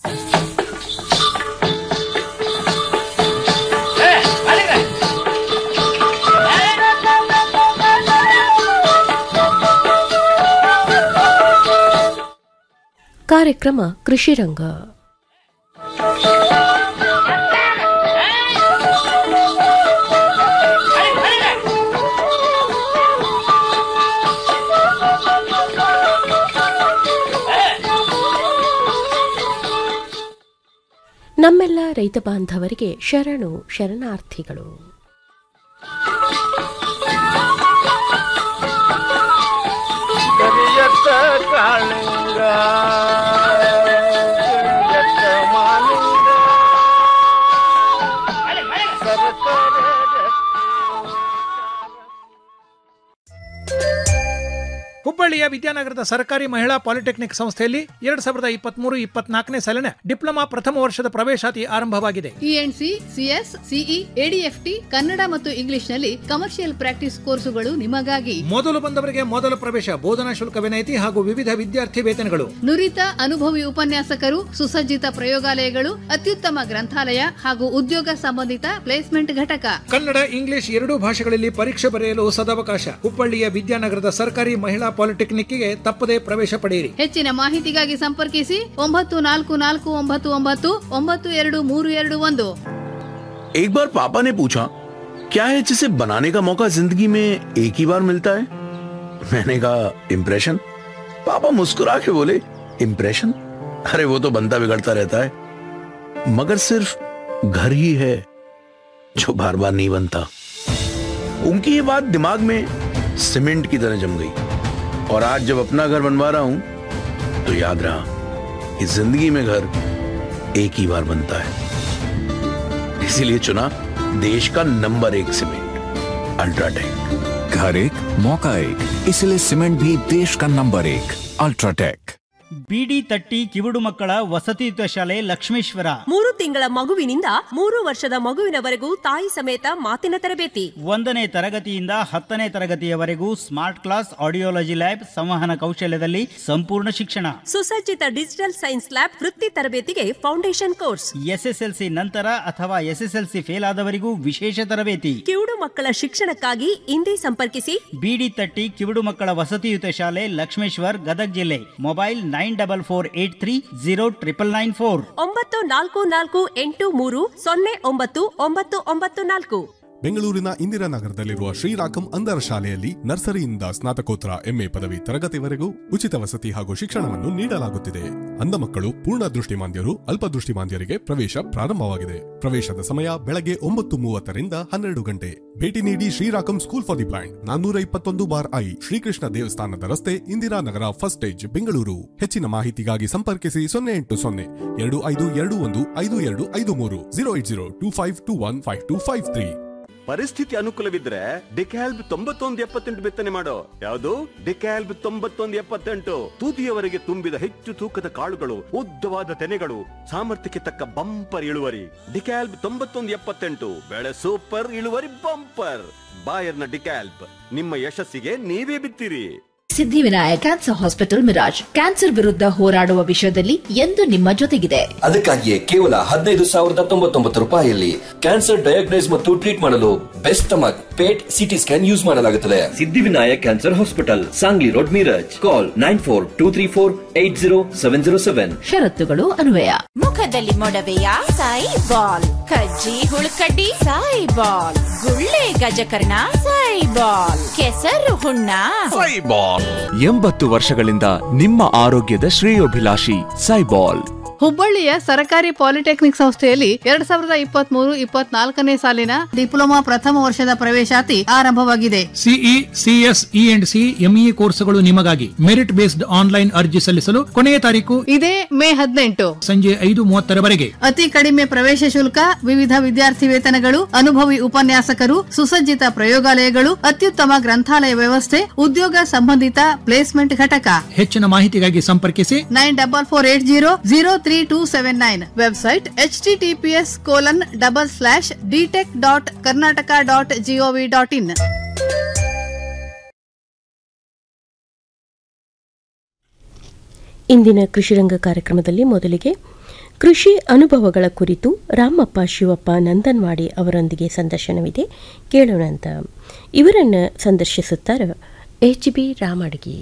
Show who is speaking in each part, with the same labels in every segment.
Speaker 1: ಕಾರ್ಯಕ್ರಮ ಕೃಷಿರಂಗ ನಮ್ಮೆಲ್ಲ ರೈತ ಬಾಂಧವರಿಗೆ ಶರಣು ಶರಣಾರ್ಥಿಗಳು
Speaker 2: ಕರಿಯತ್ತ ಕಾಳಿಂಗ ಕರಿಯತ್ತ ಮಾಲಿಂಗ ಸರಕಾರ
Speaker 3: ಹುಬ್ಬಳ್ಳಿಯ ವಿದ್ಯಾನಗರದ ಸರ್ಕಾರಿ ಮಹಿಳಾ ಪಾಲಿಟೆಕ್ನಿಕ್ ಸಂಸ್ಥೆಯಲ್ಲಿ ಎರಡ್ ಸಾವಿರದ ಇಪ್ಪತ್ಮೂರು ಇಪ್ಪತ್ನಾಲ್ಕನೇ ಸಾಲಿನ ಡಿಪ್ಲೊಮಾ ಪ್ರಥಮ ವರ್ಷದ ಪ್ರವೇಶಾತಿ ಆರಂಭವಾಗಿದೆ
Speaker 4: ENC CS CE ADFT Kannada ಮತ್ತು ಇಂಗ್ಲಿಷ್ನಲ್ಲಿ ಕಮರ್ಷಿಯಲ್ ಪ್ರಾಕ್ಟೀಸ್ ಕೋರ್ಸುಗಳು ನಿಮಗಾಗಿ
Speaker 3: ಮೊದಲು ಬಂದವರಿಗೆ ಮೊದಲ ಪ್ರವೇಶ ಬೋಧನಾ ಶುಲ್ಕ ವಿನಾಯಿತಿ ಹಾಗೂ ವಿವಿಧ ವಿದ್ಯಾರ್ಥಿ ವೇತನಗಳು
Speaker 4: ನುರಿತ ಅನುಭವಿ ಉಪನ್ಯಾಸಕರು ಸುಸಜ್ಜಿತ ಪ್ರಯೋಗಾಲಯಗಳು ಅತ್ಯುತ್ತಮ ಗ್ರಂಥಾಲಯ ಹಾಗೂ ಉದ್ಯೋಗ ಸಂಬಂಧಿತ ಪ್ಲೇಸ್ಮೆಂಟ್ ಘಟಕ
Speaker 3: ಕನ್ನಡ ಇಂಗ್ಲಿಷ್ ಎರಡೂ ಭಾಷೆಗಳಲ್ಲಿ ಪರೀಕ್ಷೆ ಬರೆಯಲು ಸದಾವಕಾಶ ಹುಬ್ಬಳ್ಳಿಯ ವಿದ್ಯಾನಗರದ ಸರ್ಕಾರಿ ಮಹಿಳಾ ಪಾಲಿಟೆಕ್ನಿಕ್ಗೆ ತಪ್ಪದೇ ಪ್ರವೇಶ ಪಡೆಯಿರಿ
Speaker 4: ಹೆಚ್ಚಿನ ಮಾಹಿತಿಗಾಗಿ ಸಂಪರ್ಕಿಸಿ ಒಂಬತ್ತು ನಾಲ್ಕು ನಾಲ್ಕು ಒಂಬತ್ತು ಒಂಬತ್ತು ಒಂಬತ್ತು ಎರಡು ಮೂರು ಎರಡು ಒಂದು
Speaker 5: एक बार पापा ने पूछा क्या है जिसे बनाने का मौका जिंदगी में एक ही बार मिलता है मैंने कहा इम्प्रेशन पापा मुस्कुरा के बोले इम्प्रेशन अरे वो तो बनता बिगड़ता रहता है मगर सिर्फ घर ही है जो बार बार नहीं बनता उनकी ये बात दिमाग में सीमेंट की तरह जम गई और आज जब अपना घर बनवा रहा हूं तो याद रहा कि जिंदगी में घर एक ही बार बनता है इसीलिए चुना देश का नंबर एक सीमेंट अल्ट्राटेक
Speaker 6: घर एक मौका एक इसलिए सीमेंट भी देश का नंबर एक अल्ट्राटेक
Speaker 7: ಬಿಡಿ ತಟ್ಟಿ ಕಿವುಡು ಮಕ್ಕಳ ವಸತಿಯುತ ಶಾಲೆ ಲಕ್ಷ್ಮೇಶ್ವರ
Speaker 8: ಮೂರು ತಿಂಗಳ ಮಗುವಿನಿಂದ ಮೂರು ವರ್ಷದ ಮಗುವಿನವರೆಗೂ ತಾಯಿ ಸಮೇತ ಮಾತಿನ ತರಬೇತಿ
Speaker 7: ಒಂದನೇ ತರಗತಿಯಿಂದ ಹತ್ತನೇ ತರಗತಿಯವರೆಗೂ ಸ್ಮಾರ್ಟ್ ಕ್ಲಾಸ್ ಆಡಿಯೋಲಜಿ ಲ್ಯಾಬ್ ಸಂವಹನ ಕೌಶಲ್ಯದಲ್ಲಿ ಸಂಪೂರ್ಣ ಶಿಕ್ಷಣ
Speaker 8: ಸುಸಜ್ಜಿತ ಡಿಜಿಟಲ್ ಸೈನ್ಸ್ ಲ್ಯಾಬ್ ವೃತ್ತಿ ತರಬೇತಿಗೆ ಫೌಂಡೇಶನ್ ಕೋರ್ಸ್
Speaker 7: ಎಸ್ಎಸ್ಎಲ್ಸಿ ನಂತರ ಅಥವಾ ಎಸ್ಎಸ್ಎಲ್ಸಿ ಫೇಲ್ ಆದವರಿಗೂ ವಿಶೇಷ ತರಬೇತಿ
Speaker 8: ಕಿವುಡು ಮಕ್ಕಳ ಶಿಕ್ಷಣಕ್ಕಾಗಿ ಇಂದೇ ಸಂಪರ್ಕಿಸಿ
Speaker 7: ಬಿಡಿ ತಟ್ಟಿ ಕಿವುಡು ಮಕ್ಕಳ ವಸತಿಯುತ ಶಾಲೆ ಲಕ್ಷ್ಮೇಶ್ವರ್ ಗದಗ್ ಜಿಲ್ಲೆ mobile nine double four eight three zero triple nine four
Speaker 8: ಒಂಬತ್ತು ನಾಲ್ಕು ನಾಲ್ಕು ಎಂಟು ಮೂರು ಸೊನ್ನೆ ಒಂಬತ್ತು ಒಂಬತ್ತು ಒಂಬತ್ತು ನಾಲ್ಕು
Speaker 9: ಬೆಂಗಳೂರಿನ ಇಂದಿರಾನಗರದಲ್ಲಿರುವ ಶ್ರೀರಾಕಂ ಅಂಧರ ಶಾಲೆಯಲ್ಲಿ ನರ್ಸರಿಯಿಂದ ಸ್ನಾತಕೋತ್ತರ ಎಂಎ ಪದವಿ ತರಗತಿವರೆಗೂ ಉಚಿತ ವಸತಿ ಹಾಗೂ ಶಿಕ್ಷಣವನ್ನು ನೀಡಲಾಗುತ್ತಿದೆ ಅಂಧ ಮಕ್ಕಳು ಪೂರ್ಣ ದೃಷ್ಟಿಮಾಂದ್ಯರು ಅಲ್ಪದೃಷ್ಟಿಮಾಂದ್ಯರಿಗೆ ಪ್ರವೇಶ ಪ್ರಾರಂಭವಾಗಿದೆ ಪ್ರವೇಶದ ಸಮಯ ಬೆಳಗ್ಗೆ ಒಂಬತ್ತು ಮೂವತ್ತರಿಂದ ಹನ್ನೆರಡು ಗಂಟೆ ಭೇಟಿ ನೀಡಿ ಶ್ರೀರಾಕಂ ಸ್ಕೂಲ್ ಫಾರ್ ದಿ ಬ್ಲೈಂಡ್ ನಾನ್ನೂರ ಇಪ್ಪತ್ತೊಂದು ಬಾರ್ ಐ ಶ್ರೀಕೃಷ್ಣ ದೇವಸ್ಥಾನದ ರಸ್ತೆ ಇಂದಿರಾನಗರ ಫಸ್ಟ್ ಸ್ಟೇಜ್ ಬೆಂಗಳೂರು ಹೆಚ್ಚಿನ ಮಾಹಿತಿಗಾಗಿ ಸಂಪರ್ಕಿಸಿ ಸೊನ್ನೆ ಎಂಟು ಸೊನ್ನೆ ಎರಡು ಐದು ಎರಡು ಒಂದು ಐದು ಎರಡು ಐದು ಮೂರು zero eight zero two five two one five two five three
Speaker 10: ಪರಿಸ್ಥಿತಿ ಅನುಕೂಲವಿದ್ರೆ ಡಿಕ್ಯಾಲ್ಬ್ ತೊಂಬತ್ತೊಂದು ಎಪ್ಪತ್ತೆಂಟು ಬಿತ್ತನೆ ಮಾಡೋ ಯಾವುದು ಡಿಕ್ಯಾಲ್ಬ್ ತೊಂಬತ್ತೊಂದು ಎಪ್ಪತ್ತೆಂಟು ತುದಿಯವರೆಗೆ ತುಂಬಿದ ಹೆಚ್ಚು ತೂಕದ ಕಾಳುಗಳು ಉದ್ದವಾದ ತೆನೆಗಳು ಸಾಮರ್ಥ್ಯಕ್ಕೆ ತಕ್ಕ ಬಂಪರ್ ಇಳುವರಿ ಡಿಕ್ಯಾಲ್ಬ್ ತೊಂಬತ್ತೊಂದು ಎಪ್ಪತ್ತೆಂಟು ಬೆಳೆ ಸೂಪರ್ ಇಳುವರಿ ಬಂಪರ್ ಬಾಯರ್ನ ಡಿಕ್ಯಾಲ್ಬ್ ನಿಮ್ಮ ಯಶಸ್ಸಿಗೆ ನೀವೇ ಬಿತ್ತಿರಿ
Speaker 11: Siddhivinayak cancer hospital Miraj cancer ವಿರುದ್ಧ ಹೋರಾಡುವ ವಿಷಯದಲ್ಲಿ ಎಂದು ನಿಮ್ಮ ಜೊತೆಗಿದೆ
Speaker 12: ಅದಕ್ಕಾಗಿಯೇ ಕೇವಲ ಹದಿನೈದು ಸಾವಿರದ ತೊಂಬತ್ತೊಂಬತ್ತು ರೂಪಾಯಿಯಲ್ಲಿ ಕ್ಯಾನ್ಸರ್ ಡಯಾಗ್ನೈಸ್ ಮತ್ತು ಟ್ರೀಟ್ ಮಾಡಲು best stomach PET CT scan use ಮಾಡಲಾಗುತ್ತದೆ Siddhivinayak cancer hospital Sangli road Miraj call nine four two three four eight zero seven zero seven
Speaker 11: ಷರತ್ತುಗಳು ಅನ್ವಯ
Speaker 13: ಮುಖದಲ್ಲಿ ಮೊಡವೆಯ ಸಾಯಿ ಬಾಲ್ ಕಜ್ಜಿ ಹುಳುಕಡ್ಡಿ ಸಾಯಿ ಬಾಲ್ ಗುಳ್ಳೆ ಗಜಕರ್ಣ ಸಾಯಿ ಬಾಲ್ ಕೆಸರು ಹುಣ್ಣ
Speaker 6: ಎಂಬತ್ತು ವರ್ಷಗಳಿಂದ ನಿಮ್ಮ ಆರೋಗ್ಯದ ಶ್ರೇಯೋಭಿಲಾಷಿ ಸೈಬಾಲ್
Speaker 4: ಹುಬ್ಬಳ್ಳಿಯ ಸರ್ಕಾರಿ ಪಾಲಿಟೆಕ್ನಿಕ್ ಸಂಸ್ಥೆಯಲ್ಲಿ ಎರಡ್ ಸಾವಿರದ ಇಪ್ಪತ್ತ್ ಮೂರು ಇಪ್ಪತ್ನಾಲ್ಕನೇ ಸಾಲಿನ ಡಿಪ್ಲೊಮಾ ಪ್ರಥಮ ವರ್ಷದ ಪ್ರವೇಶಾತಿ ಆರಂಭವಾಗಿದೆ
Speaker 3: CE CS E and C ME ಕೋರ್ಸ್ಗಳು ನಿಮಗಾಗಿ ಮೆರಿಟ್ ಬೇಸ್ಡ್ ಆನ್ಲೈನ್ ಅರ್ಜಿ ಸಲ್ಲಿಸಲು ಕೊನೆಯ ತಾರೀಕು
Speaker 4: ಇದೇ ಮೇ ಹದಿನೆಂಟು
Speaker 3: ಸಂಜೆ ಐದು ಮೂವತ್ತರವರೆಗೆ
Speaker 4: ಅತಿ ಕಡಿಮೆ ಪ್ರವೇಶ ಶುಲ್ಕ ವಿವಿಧ ವಿದ್ಯಾರ್ಥಿ ವೇತನಗಳು ಅನುಭವಿ ಉಪನ್ಯಾಸಕರು ಸುಸಜ್ಜಿತ ಪ್ರಯೋಗಾಲಯಗಳು ಅತ್ಯುತ್ತಮ ಗ್ರಂಥಾಲಯ ವ್ಯವಸ್ಥೆ ಉದ್ಯೋಗ ಸಂಬಂಧಿತ ಪ್ಲೇಸ್ಮೆಂಟ್ ಘಟಕ
Speaker 3: ಹೆಚ್ಚಿನ ಮಾಹಿತಿಗಾಗಿ ಸಂಪರ್ಕಿಸಿ
Speaker 4: nine double four eight zero zero three two seven nine website H T T P S colon double slash dtek dot Karnataka dot gov dot in
Speaker 1: ಇಂದಿನ ಕೃಷಿರಂಗ ಕಾರ್ಯಕ್ರಮದಲ್ಲಿ ಮೊದಲಿಗೆ ಕೃಷಿ ಅನುಭವಗಳ ಕುರಿತು ರಾಮಪ್ಪ ಶಿವಪ್ಪ ನಂದನ್ವಾಡಿ ಅವರೊಂದಿಗೆ ಸಂದರ್ಶನವಿದೆ ಕೇಳೋಣಂತ ಇವರನ್ನು ಸಂದರ್ಶಿಸುತ್ತಾರೆ ಎಚ್ ಬಿ ರಾಮಡ್ಗಿ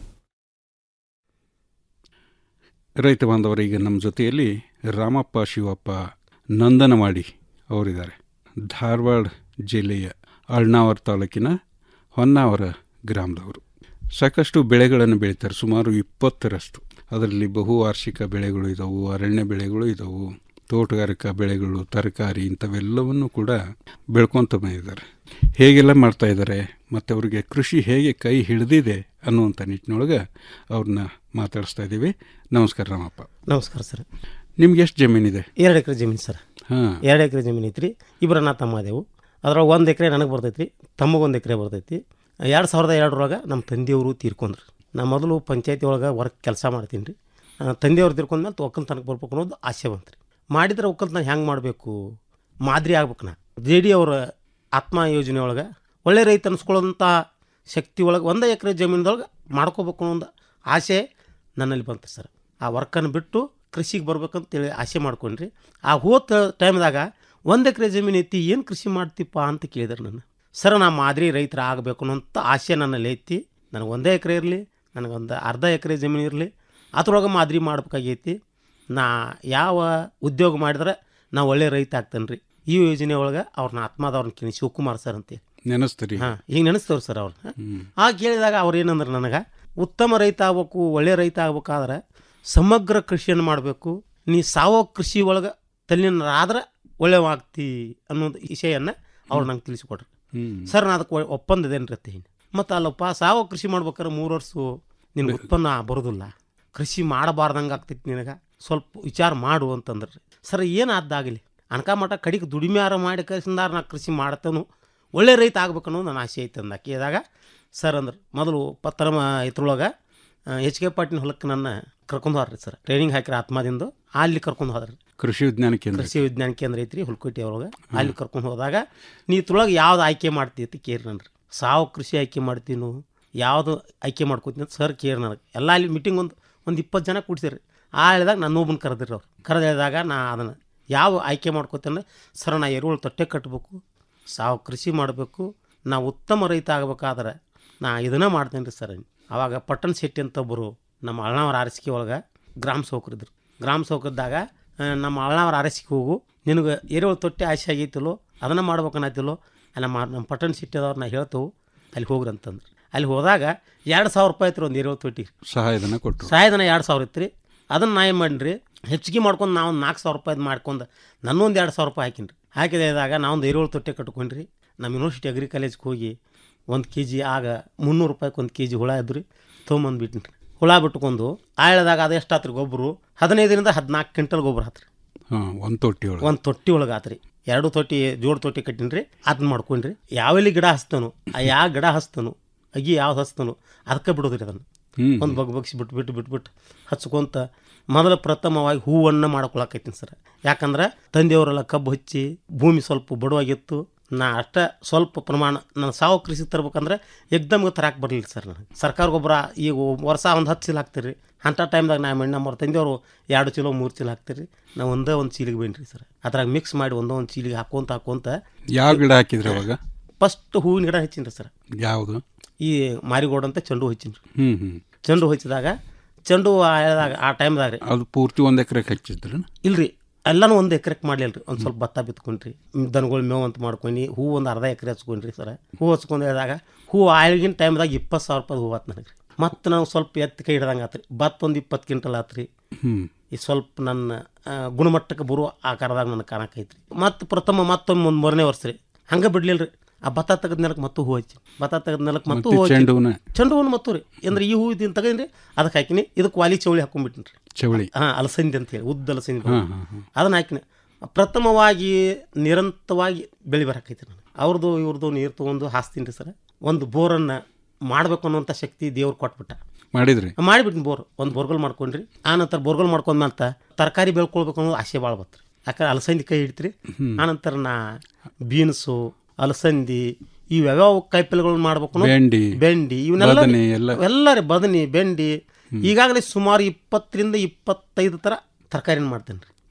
Speaker 14: ರೈತ ಬಾಂಧವರೀಗ ನಮ್ಮ ಜೊತೆಯಲ್ಲಿ ರಾಮಪ್ಪ ಶಿವಪ್ಪ ನಂದನವಾಡಿ ಅವರಿದ್ದಾರೆ ಧಾರವಾಡ ಜಿಲ್ಲೆಯ ಅಳ್ನಾವರ ತಾಲೂಕಿನ ಹೊನ್ನಾವರ ಗ್ರಾಮದವರು ಸಾಕಷ್ಟು ಬೆಳೆಗಳನ್ನು ಬೆಳೀತಾರೆ ಸುಮಾರು ಇಪ್ಪತ್ತರಷ್ಟು ಅದರಲ್ಲಿ ಬಹುವಾರ್ಷಿಕ ಬೆಳೆಗಳು ಇದ್ದವು ಅರಣ್ಯ ಬೆಳೆಗಳು ಇದ್ದವು ತೋಟಗಾರಿಕಾ ಬೆಳೆಗಳು ತರಕಾರಿ ಇಂಥವೆಲ್ಲವನ್ನು ಕೂಡ ಬೆಳ್ಕೊತ ಬಂದಿದ್ದಾರೆ ಹೇಗೆಲ್ಲ ಮಾಡ್ತಾ ಇದ್ದಾರೆ ಮತ್ತು ಅವರಿಗೆ ಕೃಷಿ ಹೇಗೆ ಕೈ ಹಿಡಿದಿದೆ ಅನ್ನುವಂಥ ನಿಟ್ಟಿನೊಳಗೆ ಅವ್ರನ್ನ ಮಾತಾಡಿಸ್ತಾ ಇದ್ದೀವಿ ನಮಸ್ಕಾರ ರಾಮಪ್ಪ
Speaker 15: ನಮಸ್ಕಾರ ಸರ್
Speaker 14: ನಿಮ್ಗೆ ಎಷ್ಟು ಜಮೀನಿದೆ
Speaker 15: ಎರಡು ಎಕರೆ ಜಮೀನು ಸರ್
Speaker 14: ಹಾಂ
Speaker 15: ಎರಡು ಎಕರೆ ಜಮೀನು ಐತ್ರಿ ಇಬ್ಬರು ನಾ ತಮ್ಮ ಅದೇವು ಅದ್ರಾಗ ಒಂದು ಎಕರೆ ನನಗೆ ಬರ್ತೈತಿ ರೀ ತಮ್ಮಗೊಂದು ಎಕರೆ ಬರ್ತೈತಿ ಎರಡು ಸಾವಿರದ ಎರಡರೊಳಗೆ ನಮ್ಮ ತಂದೆಯವರು ತೀರ್ಕೊಂಡ್ರು ನಾ ಮೊದಲು ಪಂಚಾಯತಿ ಒಳಗೆ ವರ್ಕ್ ಕೆಲಸ ಮಾಡ್ತೀನಿ ರೀ ತಂದೆಯವ್ರು ತೀರ್ಕೊಂಡ್ಮೇಲೆ ಒಕ್ಕಲ್ತನಕ್ಕೆ ಬರ್ಬೇಕು ಅನ್ನೋದು ಆಸೆ ಬಂತು ರೀ ಮಾಡಿದ್ರೆ ಒಕ್ಕಲ್ತನ ಹೆಂಗೆ ಮಾಡಬೇಕು ಮಾದರಿ ಆಗ್ಬೇಕು ನಾ ಜೆ ಡಿ ಅವರ ಆತ್ಮ ಯೋಜನೆ ಒಳಗೆ ಒಳ್ಳೆ ರೈತ ಅನ್ಸ್ಕೊಳ್ಳೋಂಥ ಶಕ್ತಿ ಒಳಗೆ ಒಂದೇ ಎಕರೆ ಜಮೀನದೊಳಗೆ ಮಾಡ್ಕೋಬೇಕು ಅನ್ನೋ ಒಂದು ಆಸೆ ನನ್ನಲ್ಲಿ ಬಂತು ಸರ್ ಆ ವರ್ಕನ್ನು ಬಿಟ್ಟು ಕೃಷಿಗೆ ಬರ್ಬೇಕಂತೇಳಿ ಆಸೆ ಮಾಡ್ಕೊಂಡ್ರಿ ಆ ಹೋದ ಟೈಮ್ದಾಗ ಒಂದು ಎಕರೆ ಜಮೀನು ಐತಿ ಏನು ಕೃಷಿ ಮಾಡ್ತೀಪ್ಪ ಅಂತ ಕೇಳಿದ್ರು ನನ್ನ ಸರ್ ನಾ ಮಾದರಿ ರೈತರ ಆಗಬೇಕು ಅನ್ನೋಂಥ ಆಸೆ ನನ್ನಲ್ಲಿ ಐತಿ ನನಗೆ ಒಂದೇ ಎಕರೆ ಇರಲಿ ನನಗೊಂದು ಅರ್ಧ ಎಕರೆ ಜಮೀನು ಇರಲಿ ಅದ್ರೊಳಗೆ ಮಾದರಿ ಮಾಡ್ಬೇಕಾಗೈತಿ ನಾ ಯಾವ ಉದ್ಯೋಗ ಮಾಡಿದ್ರೆ ನಾ ಒಳ್ಳೆ ರೈತ ಆಗ್ತೇನೆ ರೀ ಈ ಯೋಜನೆ ಒಳಗೆ ಅವ್ರನ್ನ ಆತ್ಮದವ್ರನ್ನ ಕೇಳಿ ಶಿವಕುಮಾರ್ ಸರ್ ಅಂತೇಳಿ
Speaker 14: ನೆನೆಸ್ತೀರಿ
Speaker 15: ಹಾಂ ಈಗ ನೆನೆಸ್ತವ್ರು ಸರ್ ಅವ್ರನ್ನ ಆ ಕೇಳಿದಾಗ ಅವ್ರು ಏನಂದ್ರೆ ನನಗೆ ಉತ್ತಮ ರೈತ ಆಗ್ಬೇಕು ಒಳ್ಳೆ ರೈತ ಆಗ್ಬೇಕಾದ್ರೆ ಸಮಗ್ರ ಕೃಷಿಯನ್ನು ಮಾಡಬೇಕು ನೀ ಸಾವಯವ ಕೃಷಿ ಒಳಗೆ ತಲ್ಲಿನಾದ್ರೆ ಒಳ್ಳೆವಾಗ್ತಿ ಅನ್ನೋದು ವಿಷಯವನ್ನು ಅವ್ರು ನಂಗೆ ತಿಳಿಸ್ಕೊಡ್ರಿ ಸರ್ ನಾ ಅದಕ್ಕೆ ಒ- ಒಪ್ಪಂದದೇನು ರೀ ಮತ್ತು ಅಲ್ಲಪ್ಪ ಸಾವಯವ ಕೃಷಿ ಮಾಡ್ಬೇಕಾದ್ರೆ ಮೂರು ವರ್ಷ ನಿನಗೆ ಉತ್ಪನ್ನ ಬರೋದಿಲ್ಲ ಕೃಷಿ ಮಾಡಬಾರ್ದಂಗೆ ಆಗ್ತೈತಿ ನಿನಗೆ ಸ್ವಲ್ಪ ವಿಚಾರ ಮಾಡು ಅಂತಂದ್ರೆ ರೀ ಸರ್ ಏನು ಆದ್ದಾಗಲಿ ಅನ್ಕ ಮಠ ಕಡಿಗೆ ದುಡಿಮೆಯಾರ ಮಾಡಿ ಕಳ್ಸಿಂದಾರ ನಾ ಕೃಷಿ ಮಾಡ್ತೇನು ಒಳ್ಳೆ ರೈತ ಆಗ್ಬೇಕು ಅನ್ನೋದು ನನ್ನ ಆಸೆ ಐತೆ ಅಂದ ಕೇಳಿದಾಗ ಸರ್ ಅಂದ್ರೆ ಮೊದಲು ಪತ್ತರ ಇದ್ರೊಳಗೆ ಎಚ್ ಕೆ ಪಾಟೀಲ್ ಹೊಲಕ್ಕೆ ನನ್ನ ಕರ್ಕೊಂಡು ಹೋದ್ರಿ ಸರ್ ಟ್ರೈನಿಂಗ್ ಹಾಕಿರ ಆತ್ಮದಿಂದ ಅಲ್ಲಿ ಕರ್ಕೊಂಡು ಹೋದ್ರಿ
Speaker 14: ಕೃಷಿ ವಿಜ್ಞಾನ ಕೇಂದ್ರ
Speaker 15: ಕೃಷಿ ವಿಜ್ಞಾನ ಕೇಂದ್ರ ಐತ್ರಿ ಹುಲ್ಕೋಟಿ ಒಳಗೆ ಅಲ್ಲಿ ಕರ್ಕೊಂಡು ಹೋದಾಗ ನೀ ಇದ್ರೊಳಗೆ ಯಾವ್ದು ಆಯ್ಕೆ ಮಾಡ್ತಿ ಅಂತ ಕೇರಿ ನನ್ರಿ ಸಾವು ಕೃಷಿ ಆಯ್ಕೆ ಮಾಡ್ತೀನು ಯಾವುದು ಆಯ್ಕೆ ಮಾಡ್ಕೋತೀನಿ ಅಂತ ಸರ್ ಕೇರಿ ನನಗೆ ಎಲ್ಲ ಅಲ್ಲಿ ಮೀಟಿಂಗ್ ಒಂದು ಒಂದು ಇಪ್ಪತ್ತು ಜನ ಕೂಡ್ಸಿರಿ ಆ ಹೇಳಿದಾಗ ನಾನು ಒಬ್ಬನ ಕರೆದಿರಿ ಅವ್ರು ಕರೆದು ಹೇಳಿದಾಗ ನಾ ಅದನ್ನು ಯಾವ ಆಯ್ಕೆ ಮಾಡ್ಕೋತೇನೆ ಸರ್ ನಾ ಎರುಳು ತೊಟ್ಟೆ ಕಟ್ಟಬೇಕು ಸಾವು ಕೃಷಿ ಮಾಡಬೇಕು ನಾ ಉತ್ತಮ ರೈತ ಆಗಬೇಕಾದ್ರೆ ನಾ ಇದನ್ನ ಮಾಡ್ತೇನೆ ರೀ ಸರ್ ಅವಾಗ ಪಟ್ಟಣ ಶೆಟ್ಟಿ ಅಂತ ಒಬ್ಬರು ನಮ್ಮ ಅಳ್ನಾವರ ಆರಸಿಕೆ ಒಳಗೆ ಗ್ರಾಮ ಸೌಕರಿದ್ರು ಗ್ರಾಮ ಸೌಕರ್ಯದಾಗ ಆ, ನಮ್ಮ ಅಳ್ನಾವರ ಆರಸಿಕೆ ಹೋಗು ನಿನಗೆ ಎರೆಹುಳು ತೊಟ್ಟೆ ಆಸೆ ಆಗೈತಿಲ್ಲೋ ಅದನ್ನು ಮಾಡ್ಬೇಕನ್ನತ್ತಿಲ್ಲೋ ನಮ್ಮ ನಮ್ಮ ಪಟ್ಟಣ ಶೆಟ್ಟಿ ಅದವ್ರು ನಾ ಹೇಳ್ತೇವೆ ಅಲ್ಲಿ ಹೋಗ್ರಿ ಅಂತಂದ್ರೆ ಅಲ್ಲಿ ಹೋದಾಗ ಎರಡು ಸಾವಿರ ರೂಪಾಯಿ ಐತ್ರಿ ಒಂದು ಎರೆಹುಳು ತೊಟ್ಟಿ
Speaker 14: ಸಹಾಯಧನ ಕೊಟ್ಟರು
Speaker 15: ಸಹಾಯಧನ ಎರಡು ಸಾವಿರ ಇತ್ತು ರೀ ಅದನ್ನು ನಾ ಏನು ಮಾಡಿರಿ ಹೆಚ್ಚಿಗೆ ಮಾಡ್ಕೊಂಡು ನಾವು ಒಂದು ನಾಲ್ಕು ಸಾವಿರ ರೂಪಾಯಿದು ಮಾಡ್ಕೊಂಡು ನನ್ನೊಂದು ಎರಡು ಸಾವಿರ ರೂಪಾಯಿ ಹಾಕಿನ್ರಿ ಹಾಕಿದಾಗ ನಾವೊಂದು ಎರೆಹುಳು ತೊಟ್ಟೆ ಕಟ್ಕೊಂಡ್ರಿ ನಮ್ಮ ಯೂನಿವರ್ಸಿಟಿ ಅಗ್ರಿ ಕಾಲೇಜ್ಗೆ ಹೋಗಿ ಒಂದು ಕೆ ಜಿ ಆಗ ಮುನ್ನೂರು ರೂಪಾಯಿಗೆ ಒಂದು ಕೆ ಜಿ ಹುಳ ಇದ್ರಿ ತೊಗೊಂಬಂದು ಬಿಟ್ಟಿನ್ರಿ ಹುಳ ಬಿಟ್ಕೊಂಡು ಆಳದಾಗ ಅದು ಎಷ್ಟು ಆತ್ರಿ ಗೊಬ್ಬರು ಹದಿನೈದರಿಂದ ಹದಿನಾಲ್ಕು ಕ್ವಿಂಟಲ್ ಗೊಬ್ಬರ ಆತ್ರಿ
Speaker 14: ಹಾಂ ಒಂದು ತೊಟ್ಟಿ ಒಳಗೆ
Speaker 15: ಒಂದು ತೊಟ್ಟಿ ಒಳಗೆ ಆತ್ರಿ ಎರಡು ತೊಟ್ಟಿ ಜೋಡು ತೊಟ್ಟಿ ಕಟ್ಟಿನ್ರಿ ಅದನ್ನ ಮಾಡ್ಕೊಂಡ್ರಿ ಯಾವೆಲ್ಲಿ ಗಿಡ ಹಚ್ತಾನೋ ಆ ಯಾವ ಗಿಡ ಹಚ್ತಾನೋ ಅಗಿ ಯಾವ್ದು ಹಚ್ತಾನೋ ಅದಕ್ಕೆ ಬಿಡೋದ್ರಿ ಅದನ್ನು
Speaker 14: ಹ್ಮ್.
Speaker 15: ಒಂದು ಬಗ್ ಬಗ್ಸಿ ಬಿಟ್ಟು ಬಿಟ್ಟು ಬಿಟ್ಟು ಬಿಟ್ಟು ಹಚ್ಕೊಂತ ಮೊದಲ ಪ್ರಥಮವಾಗಿ ಹೂವನ್ನು ಮಾಡ್ಕೊಳಕೈತೀನಿ ಸರ್ ಯಾಕಂದ್ರೆ ತಂದೆಯವರೆಲ್ಲ ಕಬ್ಬು ಹಚ್ಚಿ ಭೂಮಿ ಸ್ವಲ್ಪ ಬಡವಾಗಿತ್ತು ನಾ ಅಷ್ಟ ಸ್ವಲ್ಪ ಪ್ರಮಾಣ ನಾನು ಸಾವು ಕೃಷಿ ತರ್ಬೇಕಂದ್ರೆ ಎಕ್ದಮ್ಗೆ ತರಕ್ಕೆ ಬರಲಿಲ್ಲ ಸರ್ ನನಗೆ ಸರ್ಕಾರ ಗೊಬ್ಬರ ಈಗ ವರ್ಷ ಒಂದು ಹತ್ತು ಚೀಲ ಹಾಕ್ತೀರಿ ಅಂಥ ಟೈಮ್ದಾಗ ನಾ ಮಣ್ಣು ನಮ್ಮ ತಂದೆಯವರು ಎರಡು ಚೀಲ ಮೂರು ಚೀಲ ಹಾಕ್ತೀರಿ ನಾವು ಒಂದೇ ಒಂದು ಚೀಲಿಗೆ ಬೇನ್ರಿ ಸರ್ ಅದ್ರಾಗ ಮಿಕ್ಸ್ ಮಾಡಿ ಒಂದೇ ಒಂದು ಚೀಲಿಗೆ ಹಾಕೊಂತ ಹಾಕೊಂತ
Speaker 14: ಯಾವ ಗಿಡ ಹಾಕಿದ್ರಿ ಅವಾಗ
Speaker 15: ಫಸ್ಟ್ ಹೂವಿನ ಗಿಡ ಹಚ್ಚಿನ್ರಿ ಸರ್
Speaker 14: ಯಾವುದು
Speaker 15: ಈ ಮಾರಿಗೋಡ್ ಅಂತ ಚೆಂಡು ಹೂ ಹಚ್ಚಿನ್ರಿ
Speaker 14: ಹ್ಞೂ ಹ್ಞೂ
Speaker 15: ಚೆಂಡು ಹೂ ಹಚ್ಚಿದಾಗ ಚೆಂಡು ಹೂ ಆದಾಗ ಆ ಟೈಮ್ದಾಗ ರೀ
Speaker 14: ಅದು ಪೂರ್ತಿ ಒಂದು ಎಕರೆಗೆ ಹಚ್ಚಿದ್ರು
Speaker 15: ಇಲ್ರಿ ಎಲ್ಲನೂ ಒಂದು ಎಕರೆಗೆ ಮಾಡಲಿಲ್ಲ ರೀ ಒಂದು ಸ್ವಲ್ಪ ಭತ್ತ ಬಿತ್ಕೊಂಡ್ರಿ ದನಗಳು ಮೇವು ಅಂತ ಮಾಡ್ಕೊಂಡು ಹೂ ಒಂದು ಅರ್ಧ ಎಕರೆ ಹಚ್ಕೊಂಡ್ರಿ ಸರ್ ಹೂ ಹಚ್ಕೊಂಡು ಹೇಳಿದಾಗ ಹೂ ಆಳ್ಗಿನ ಟೈಮ್ದಾಗ ಇಪ್ಪತ್ತು ಸಾವಿರ ರೂಪಾಯಿ ಹೂ ಆತು ನನಗೆ ರೀ ಮತ್ತು ನಾವು ಸ್ವಲ್ಪ ಎತ್ತು ಕೈ ಹಿಡ್ದಂಗೆ ಆತ್ರಿ ಭತ್ತ ಒಂದು ಇಪ್ಪತ್ತು ಕ್ವಿಂಟಲ್ ಆತ್ರಿ
Speaker 14: ಹ್ಮ್.
Speaker 15: ಈ ಸ್ವಲ್ಪ ನನ್ನ ಆ, ಗುಣಮಟ್ಟಕ್ಕೆ ಬರುವ ಆಕಾರದಾಗ ನನಗೆ ಕಾಣಕೈತ್ರಿ ಮತ್ತು ಪ್ರಥಮ ಮತ್ತೊಮ್ಮೆ ಒಂದು ಮೂರನೇ ವರ್ಷ ರೀ ಹಂಗೆ ಬಿಡ್ಲಿಲ್ಲ ರೀ ಆ ಭತ್ತ ತೆಗೆದ ನೆಲಕ್ಕೆ ಮತ್ತು ಹೂ ಹಚ್ಚಿ ಭತ್ತ ತೆಗೆದ ನೆಲಕ್ಕೆ ಮತ್ತು
Speaker 14: ಮತ್ತೆ
Speaker 15: ಹೂ ಹಚ್ಚಿ.
Speaker 14: ಚೆಂಡು ಹೂನ?
Speaker 15: ಚೆಂಡು ಹೂವನ್ನು ಮತ್ತು ರೀ ಅಂದ್ರೆ ಈ ಹೂ ಇದನ್ನು ತೆಗೆದ್ರಿ ಅದಕ್ಕೆ ಹಾಕಿನಿ ಇದಕ್ಕೆ ವಾಲಿ ಚೌಳಿ ಹಾಕೊಂಡ್ಬಿಟ್ಟಿನಿ ರೀ
Speaker 14: ಚವಳಿ
Speaker 15: ಹಾಂ ಅಲಸಂದಿ ಅಂತ ಹೇಳಿ ಉದ್ದ ಅಲಸಂದಿ
Speaker 14: ಹಾಂ, ಹಾಂ, ಹಾಂ.
Speaker 15: ಅದನ್ನ ಹಾಕಿನ ಪ್ರಥಮವಾಗಿ ನಿರಂತರವಾಗಿ ಬೆಳೆ ಬರಕೈತಿ ನಾನು ಅವ್ರದ್ದು ಇವ್ರದ್ದು ನೀರು ತೊಗೊಂಡು ಹಾಸ್ತೀನಿ ರೀ ಸರ್ ಒಂದು ಬೋರನ್ನು ಮಾಡಬೇಕು ಅನ್ನೋಂಥ ಶಕ್ತಿ ದೇವ್ರು ಕೊಟ್ಬಿಟ್ಟ
Speaker 14: ಮಾಡಿದ್ರಿ
Speaker 15: ಮಾಡಿಬಿಟ್ಟಿನಿ ಬೋರ್ ಒಂದು ಬೋರ್ಗಲ್ ಮಾಡ್ಕೊಂಡ್ರಿ ಆ ನಂತರ ಬೋರ್ಗಲ್ ಮಾಡ್ಕೊಂಡ್ಮಂತ ತರಕಾರಿ ಬೆಳ್ಕೊಳ್ಬೇಕು ಅನ್ನೋದು ಆಸೆ ಭಾಳ ಬತ್ರಿ ಯಾಕಂದ್ರೆ ಅಲಸಂದಿ ಕೈ ಹಿಡಿತ್ರಿ
Speaker 14: ಹ್ಮ್.
Speaker 15: ಆನಂತರ ನಾ ಬೀನ್ಸು ಅಲಸಂದಿ ಇವು ಯಾವ್ಯಾವ ಕಾಯಿಪಲ್ಯಗಳನ್ನ ಮಾಡ್ಬೇಕು ಅನ್ನೋದು-
Speaker 14: ಬೆಂಡಿ,
Speaker 15: ಬೆಂಡಿ ಇವನ್ನೆಲ್ಲ
Speaker 14: ಬದನೆ ಎಲ್ಲ.
Speaker 15: ಎಲ್ಲ ರೀ ಬದನಿ ಬೆಂಡಿ ಈಗಾಗಲೇ ಸುಮಾರು ಇಪ್ಪತ್ತರಿಂದ ಇಪ್ಪತ್ತೈದು ಥರ ತರಕಾರಿನ ಮಾಡ್ತೇನೆ ರೀ